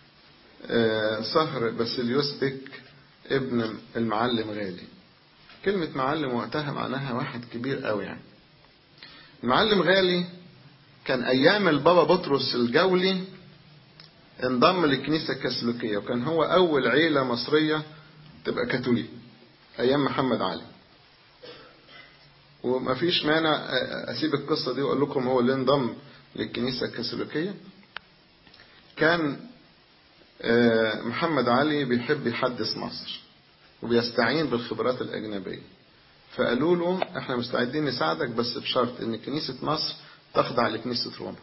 Speaker 2: صهر باسيليوس بيك ابن المعلم غالي كلمة معلم وقتها معناها واحد كبير قوي يعني المعلم غالي كان أيام البابا بطرس الجولي انضم للكنيسة الكاثوليكية وكان هو أول عيلة مصرية تبقى كاثوليك أيام محمد علي وما فيش مانع أسيب القصة دي وأقول لكم هو اللي انضم للكنيسة الكاثوليكية كان محمد علي بيحب يحدث مصر وبيستعين بالخبرات الأجنبية فقالوا له احنا مستعدين نساعدك بس بشرط ان كنيسة مصر تخضع لكنيسة روما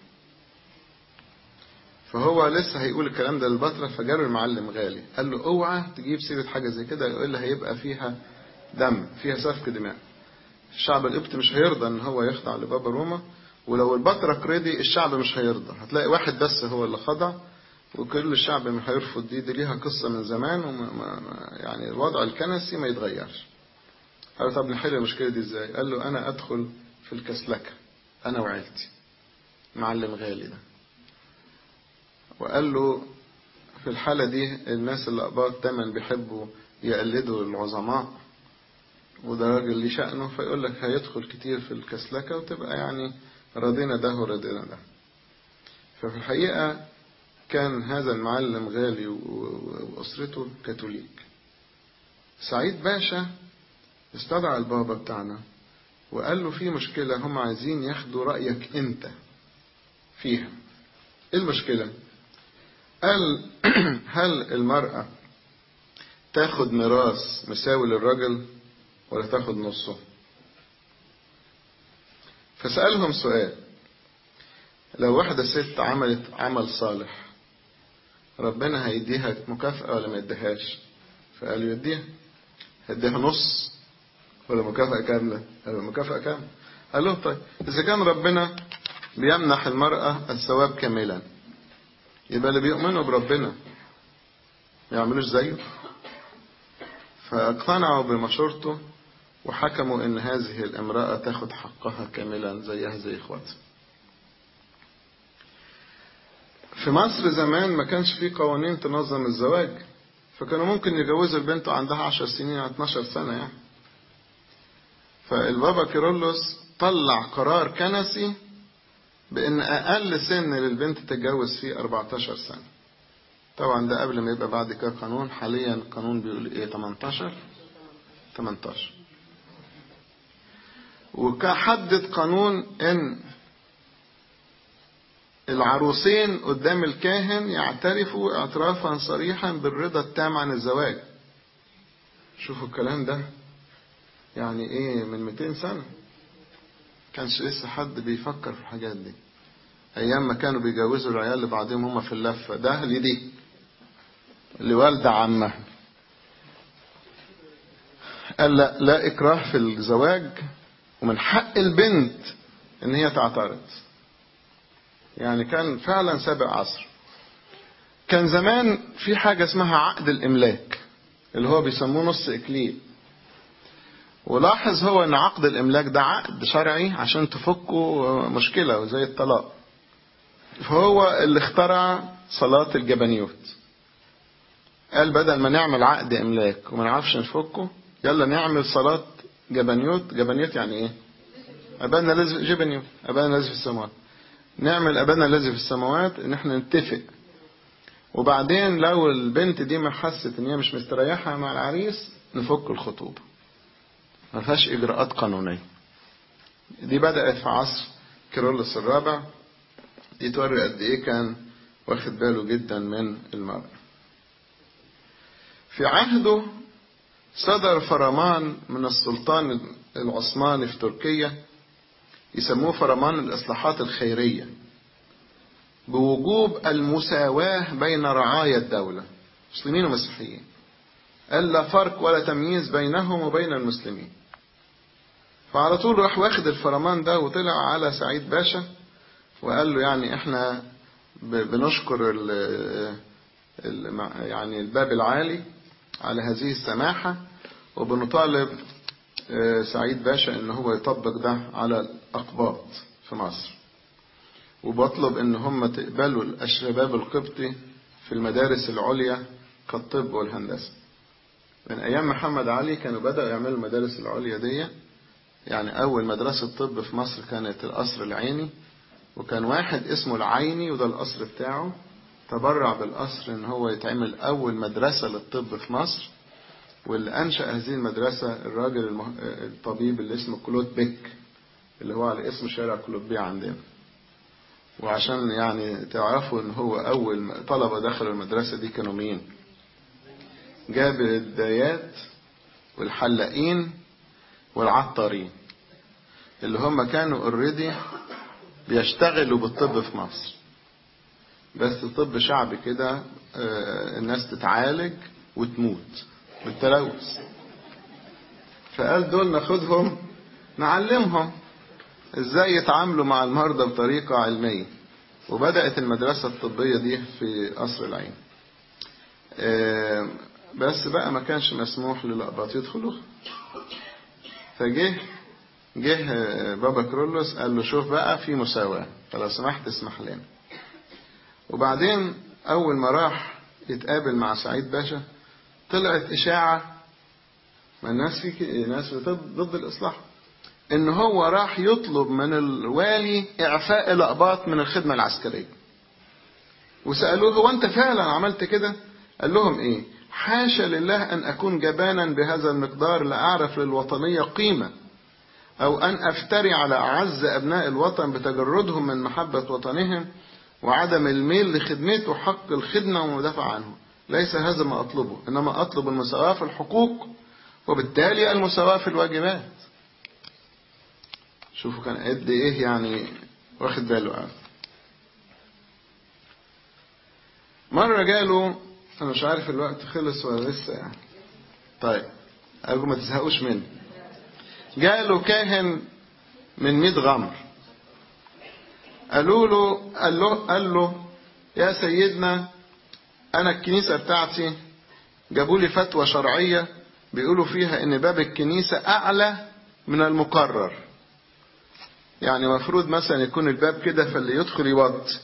Speaker 2: فهو لسه هيقول الكلام ده للبطرة فجاله المعلم غالي قال له اوعى تجيب سيرة حاجة زي كده يقول هيبقى فيها دم فيها سفك دماء الشعب القبطي مش هيرضى ان هو يخضع لبابا روما ولو البطرك رضي الشعب مش هيرضى هتلاقي واحد بس هو اللي خضع وكل الشعب ما هيرفض دي دي ليها قصة من زمان وما يعني الوضع الكنسي ما يتغيرش قال طب نحل المشكلة دي ازاي قال له انا ادخل في الكسلكة انا وعيلتي معلم غالي ده وقال له في الحالة دي الناس اللي أقباط دايما بيحبوا يقلدوا العظماء وده راجل ليه شأنه فيقول لك هيدخل كتير في الكسلكة وتبقى يعني رضينا ده ورضينا ده ففي الحقيقة كان هذا المعلم غالي وأسرته كاثوليك سعيد باشا استدعى البابا بتاعنا وقال له في مشكلة هم عايزين ياخدوا رأيك انت فيها ايه المشكلة قال هل المرأة تاخد ميراث مساوي للرجل ولا تاخد نصه فسألهم سؤال لو واحدة ست عملت عمل صالح ربنا هيديها مكافأة ولا ما يديهاش فقالوا يديها هيديها نص ولا مكافأة كاملة قالوا مكافأة كاملة قال له طيب إذا كان ربنا بيمنح المرأة الثواب كاملا يبقى اللي بيؤمنوا بربنا ما يعملوش زيه فاقتنعوا بمشورته وحكموا ان هذه الامرأة تاخد حقها كاملا زيها زي اخواتها في مصر زمان ما كانش في قوانين تنظم الزواج فكانوا ممكن يجوزوا البنت عندها 10 سنين 12 سنة يعني فالبابا كيرلس طلع قرار كنسي بأن أقل سن للبنت تتجوز فيه 14 سنة طبعا ده قبل ما يبقى بعد كده قانون حاليا القانون بيقول ايه 18 18 وكحدد قانون ان العروسين قدام الكاهن يعترفوا اعترافا صريحا بالرضا التام عن الزواج شوفوا الكلام ده يعني ايه من 200 سنة كانش لسه حد بيفكر في الحاجات دي ايام ما كانوا بيجوزوا العيال لبعضهم هم في اللفة ده لدي لوالدة عمها قال لا لا اكراه في الزواج ومن حق البنت ان هي تعترض يعني كان فعلا سابق عصر كان زمان في حاجة اسمها عقد الاملاك اللي هو بيسموه نص اكليل ولاحظ هو ان عقد الاملاك ده عقد شرعي عشان تفكوا مشكلة زي الطلاق فهو اللي اخترع صلاة الجبنيوت قال بدل ما نعمل عقد املاك وما نعرفش نفكه يلا نعمل صلاة جبنيوت جبنيوت يعني ايه ابانا الذي جبنيوت ابانا الذي في السماوات نعمل ابانا الذي في السماوات ان احنا نتفق وبعدين لو البنت دي ما حست ان هي مش مستريحة مع العريس نفك الخطوبة ما فيهاش اجراءات قانونية دي بدأت في عصر كيرلس الرابع دي توري قد ايه كان واخد باله جدا من المرأة في عهده صدر فرمان من السلطان العثماني في تركيا يسموه فرمان الإصلاحات الخيرية بوجوب المساواة بين رعايا الدولة مسلمين ومسيحيين قال لا فرق ولا تمييز بينهم وبين المسلمين فعلى طول راح واخد الفرمان ده وطلع على سعيد باشا وقال له يعني احنا بنشكر ال ال يعني الباب العالي على هذه السماحة وبنطالب سعيد باشا ان هو يطبق ده على الأقباط في مصر وبطلب ان هم تقبلوا الشباب القبطي في المدارس العليا كالطب والهندسة من ايام محمد علي كانوا بدأوا يعملوا المدارس العليا دي يعني اول مدرسة طب في مصر كانت القصر العيني وكان واحد اسمه العيني وده القصر بتاعه تبرع بالقصر ان هو يتعمل اول مدرسة للطب في مصر واللي انشأ هذه المدرسة الراجل المه... الطبيب اللي اسمه كلود بيك اللي هو على اسم شارع كلود بيه عندنا وعشان يعني تعرفوا ان هو اول طلبة دخلوا المدرسة دي كانوا مين جابر الدايات والحلاقين والعطارين اللي هم كانوا اوريدي بيشتغلوا بالطب في مصر بس طب شعبي كده الناس تتعالج وتموت بالتلوث فقال دول ناخدهم نعلمهم ازاي يتعاملوا مع المرضى بطريقة علمية وبدأت المدرسة الطبية دي في قصر العين بس بقى ما كانش مسموح للأقباط يدخلوها فجه جه بابا كرولوس قال له شوف بقى في مساواة فلو سمحت اسمح لنا وبعدين أول ما راح يتقابل مع سعيد باشا طلعت إشاعة ما الناس في ناس ضد الإصلاح إن هو راح يطلب من الوالي إعفاء الأقباط من الخدمة العسكرية وسألوه هو أنت فعلا عملت كده قال لهم إيه حاشا لله أن أكون جبانا بهذا المقدار لا أعرف للوطنية قيمة أو أن أفتري على أعز أبناء الوطن بتجردهم من محبة وطنهم وعدم الميل لخدمته حق الخدمة والمدافع عنه ليس هذا ما أطلبه إنما أطلب المساواة في الحقوق وبالتالي المساواة في الواجبات شوفوا كان قد إيه يعني واخد باله قال مرة جاله أنا مش عارف الوقت خلص ولا لسه يعني طيب أرجو ما تزهقوش مني جاله كاهن من ميت غمر قالوا له قال له قال له يا سيدنا انا الكنيسه بتاعتي جابوا لي فتوى شرعيه بيقولوا فيها ان باب الكنيسه اعلى من المقرر يعني مفروض مثلا يكون الباب كده فاللي يدخل يوط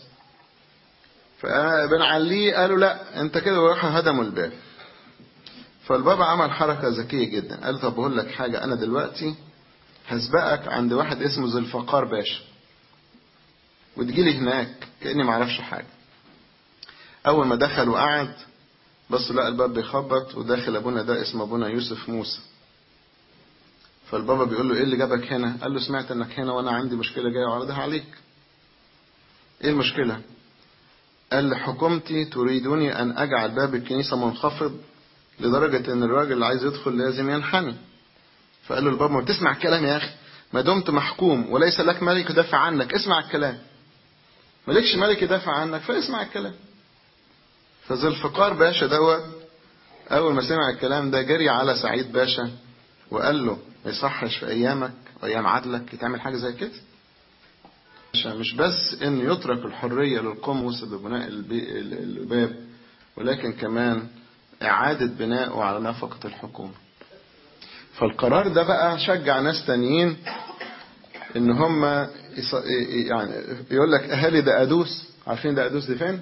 Speaker 2: فبنعليه قالوا لا انت كده وراحوا هدموا الباب فالبابا عمل حركة ذكية جدا قال طب بقول لك حاجة أنا دلوقتي هسبقك عند واحد اسمه ذو الفقار باشا وتجيلي هناك كأني معرفش حاجة أول ما دخل وقعد بص لقى الباب بيخبط وداخل أبونا ده اسمه أبونا يوسف موسى فالبابا بيقول له إيه اللي جابك هنا قال له سمعت إنك هنا وأنا عندي مشكلة جاية وعرضها عليك إيه المشكلة قال حكومتي تريدني أن أجعل باب الكنيسة منخفض لدرجة إن الراجل اللي عايز يدخل لازم ينحني فقال له البابا ما تسمع الكلام يا أخي ما دمت محكوم وليس لك ملك يدافع عنك اسمع الكلام مالكش ملك يدافع عنك فاسمع الكلام فذو الفقار باشا دوت أول ما سمع الكلام ده جري على سعيد باشا وقال له ما يصحش في أيامك وأيام عدلك يتعمل حاجة زي كده مش بس ان يترك الحرية للقمص ببناء الباب ولكن كمان اعادة بنائه على نفقة الحكومة فالقرار ده بقى شجع ناس تانيين ان هم يعني يقول لك اهالي دقادوس عارفين دقادوس دي فين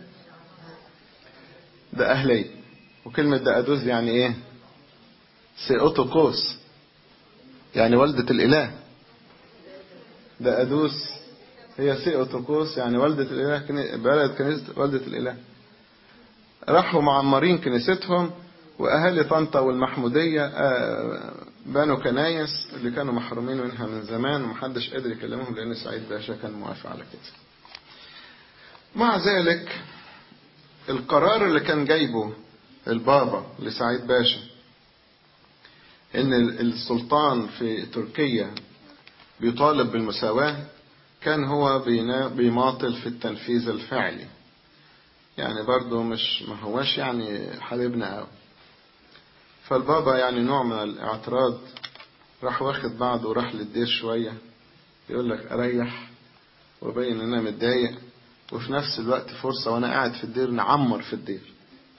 Speaker 2: ده اهلي وكلمة دقادوس دي يعني ايه سيوتوكوس يعني والدة الاله دقادوس هي سيوتوكوس يعني والدة الاله بلد كنيسة والدة الاله راحوا معمرين كنيستهم واهالي طنطا والمحمودية بنوا كنايس اللي كانوا محرومين منها من زمان ومحدش قادر يكلمهم لان سعيد باشا كان موافق على كده مع ذلك القرار اللي كان جايبه البابا لسعيد باشا ان السلطان في تركيا بيطالب بالمساواة كان هو بيماطل في التنفيذ الفعلي يعني برضه مش ما هواش يعني حبيبنا قوي فالبابا يعني نوع من الاعتراض راح واخد بعضه وراح للدير شوية يقول لك اريح وبين ان انا متضايق وفي نفس الوقت فرصة وانا قاعد في الدير نعمر في الدير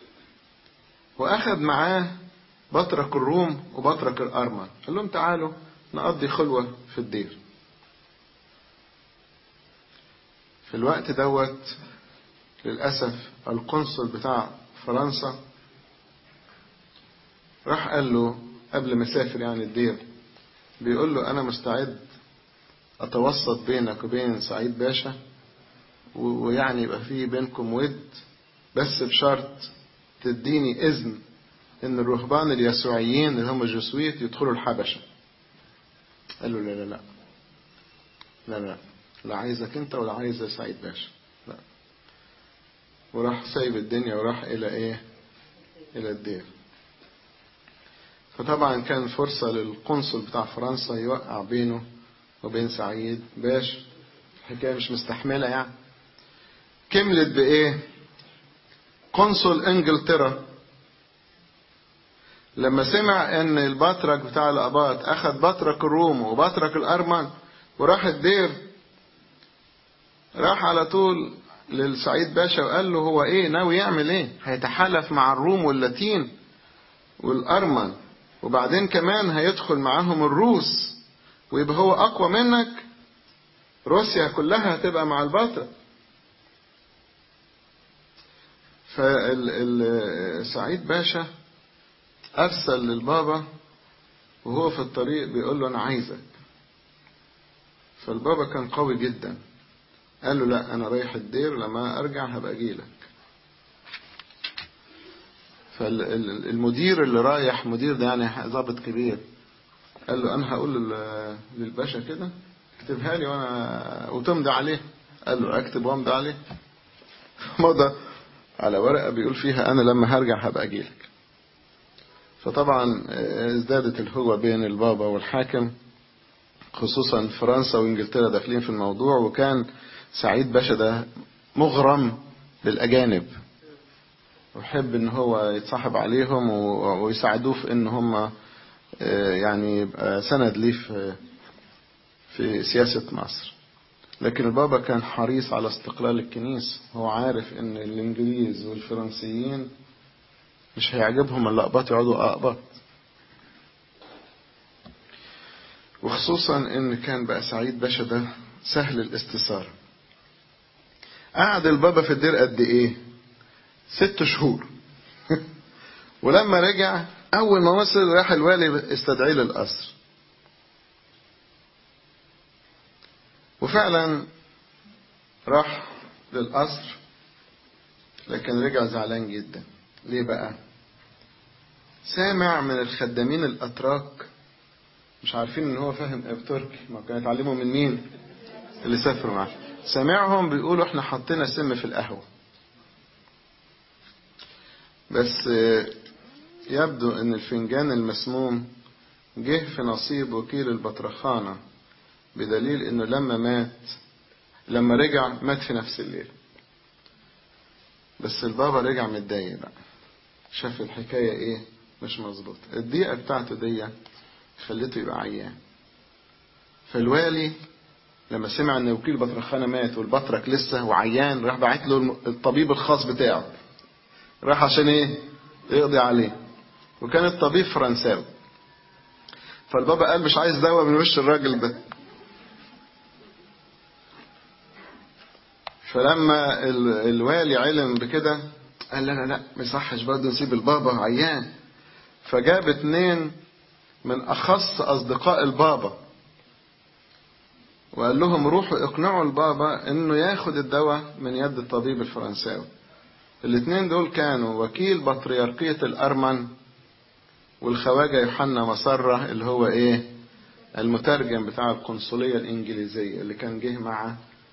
Speaker 2: واخد معاه بطرك الروم وبطرك الارمن قال لهم تعالوا نقضي خلوة في الدير في الوقت دوت للأسف القنصل بتاع فرنسا راح قال له قبل ما يسافر يعني الدير بيقول له أنا مستعد أتوسط بينك وبين سعيد باشا ويعني يبقى في بينكم ود بس بشرط تديني إذن إن الرهبان اليسوعيين اللي هم الجسويت يدخلوا الحبشة قال له لا لا لا لا لا لا عايزك أنت ولا عايز سعيد باشا لا وراح سايب الدنيا وراح إلى إيه إلى الدير فطبعا كان فرصة للقنصل بتاع فرنسا يوقع بينه وبين سعيد باش الحكاية مش مستحملة يعني كملت بإيه قنصل انجلترا لما سمع ان البطرك بتاع الاباط اخذ بطرك الروم وبطرك الارمن وراح الدير راح على طول للسعيد باشا وقال له هو ايه ناوي يعمل ايه هيتحالف مع الروم واللاتين والارمن وبعدين كمان هيدخل معاهم الروس ويبقى هو اقوى منك روسيا كلها هتبقى مع البطرك فسعيد باشا أرسل للبابا وهو في الطريق بيقول له أنا عايزك فالبابا كان قوي جدا قال له لا أنا رايح الدير لما أرجع هبقى أجيلك فالمدير اللي رايح مدير ده يعني ضابط كبير قال له أنا هقول للباشا كده اكتبها لي وأنا وتمضي عليه قال له أكتب وأمضي عليه مضى على ورقة بيقول فيها أنا لما هرجع هبقى أجيلك فطبعا ازدادت الهوة بين البابا والحاكم خصوصا فرنسا وانجلترا داخلين في الموضوع وكان سعيد باشا ده مغرم بالأجانب ويحب ان هو يتصاحب عليهم ويساعدوه في ان هم يعني يبقى سند ليه في في سياسة مصر لكن البابا كان حريص على استقلال الكنيسة هو عارف ان الانجليز والفرنسيين مش هيعجبهم اللقبات يقعدوا اقباط وخصوصا ان كان بقى سعيد باشا ده سهل الاستثارة قعد البابا في الدير قد ايه ست شهور ولما رجع اول ما وصل راح الوالي استدعيه للقصر وفعلا راح للقصر لكن رجع زعلان جدا ليه بقى سامع من الخدامين الأتراك مش عارفين ان هو فاهم تركي ما كانوا يتعلموا من مين اللي سافروا معاه سامعهم بيقولوا احنا حطينا سم في القهوة بس يبدو ان الفنجان المسموم جه في نصيب وكيل البطرخانة بدليل انه لما مات لما رجع مات في نفس الليل بس البابا رجع متضايق بقى شاف الحكاية ايه مش مظبوط الضيقة بتاعته دي خليته يبقى عيان فالوالي لما سمع ان وكيل البطرخانة مات والبطرك لسه وعيان راح بعت له الطبيب الخاص بتاعه راح عشان ايه يقضي عليه وكان الطبيب فرنساوي فالبابا قال مش عايز دواء من وش الراجل ده فلما الوالي علم بكده قال لا لا لا ما يصحش برضه نسيب البابا عيان فجاب اتنين من اخص اصدقاء البابا وقال لهم روحوا اقنعوا البابا انه ياخد الدواء من يد الطبيب الفرنساوي الاثنين دول كانوا وكيل بطريركية الأرمن والخواجة يوحنا مسرة اللي هو ايه المترجم بتاع القنصلية الإنجليزية اللي كان جه مع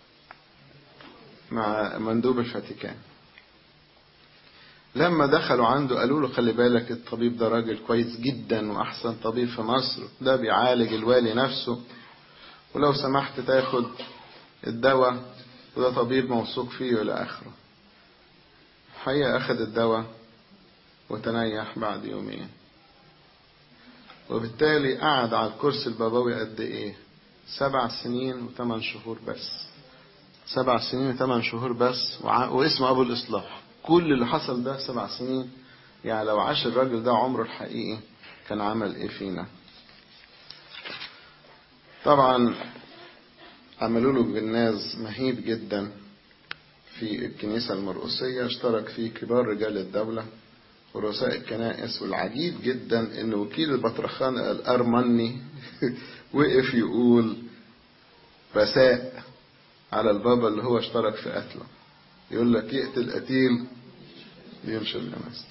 Speaker 2: مع مندوب الفاتيكان لما دخلوا عنده قالوا له خلي بالك الطبيب ده راجل كويس جدا وأحسن طبيب في مصر ده بيعالج الوالي نفسه ولو سمحت تاخد الدواء وده طبيب موثوق فيه إلى آخره حقيقة أخذ الدواء وتنيح بعد يومين وبالتالي قعد على الكرسي البابوي قد إيه سبع سنين وثمان شهور بس سبع سنين وثمان شهور بس واسمه أبو الإصلاح كل اللي حصل ده سبع سنين يعني لو عاش الراجل ده عمره الحقيقي كان عمل إيه فينا طبعا عملوا له جناز مهيب جدا في الكنيسة المرقسية اشترك فيه كبار رجال الدولة ورؤساء الكنائس والعجيب جدا ان وكيل البطرخان الارمني وقف يقول بساء على البابا اللي هو اشترك في قتله يقول لك يقتل قتيل ينشر جنازته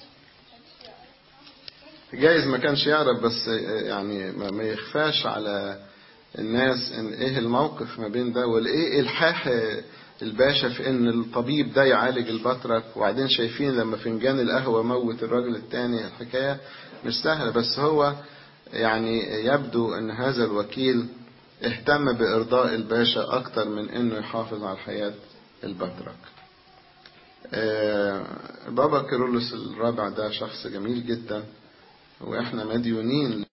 Speaker 2: جايز ما كانش يعرف بس يعني ما يخفاش على الناس ان ايه الموقف ما بين ده والايه الحاح الباشا في ان الطبيب ده يعالج البطرك وبعدين شايفين لما فنجان القهوة موت الراجل التاني الحكاية مش سهلة بس هو يعني يبدو ان هذا الوكيل اهتم بارضاء الباشا اكتر من انه يحافظ على حياة البطرك بابا كيرلس الرابع ده شخص جميل جدا واحنا مديونين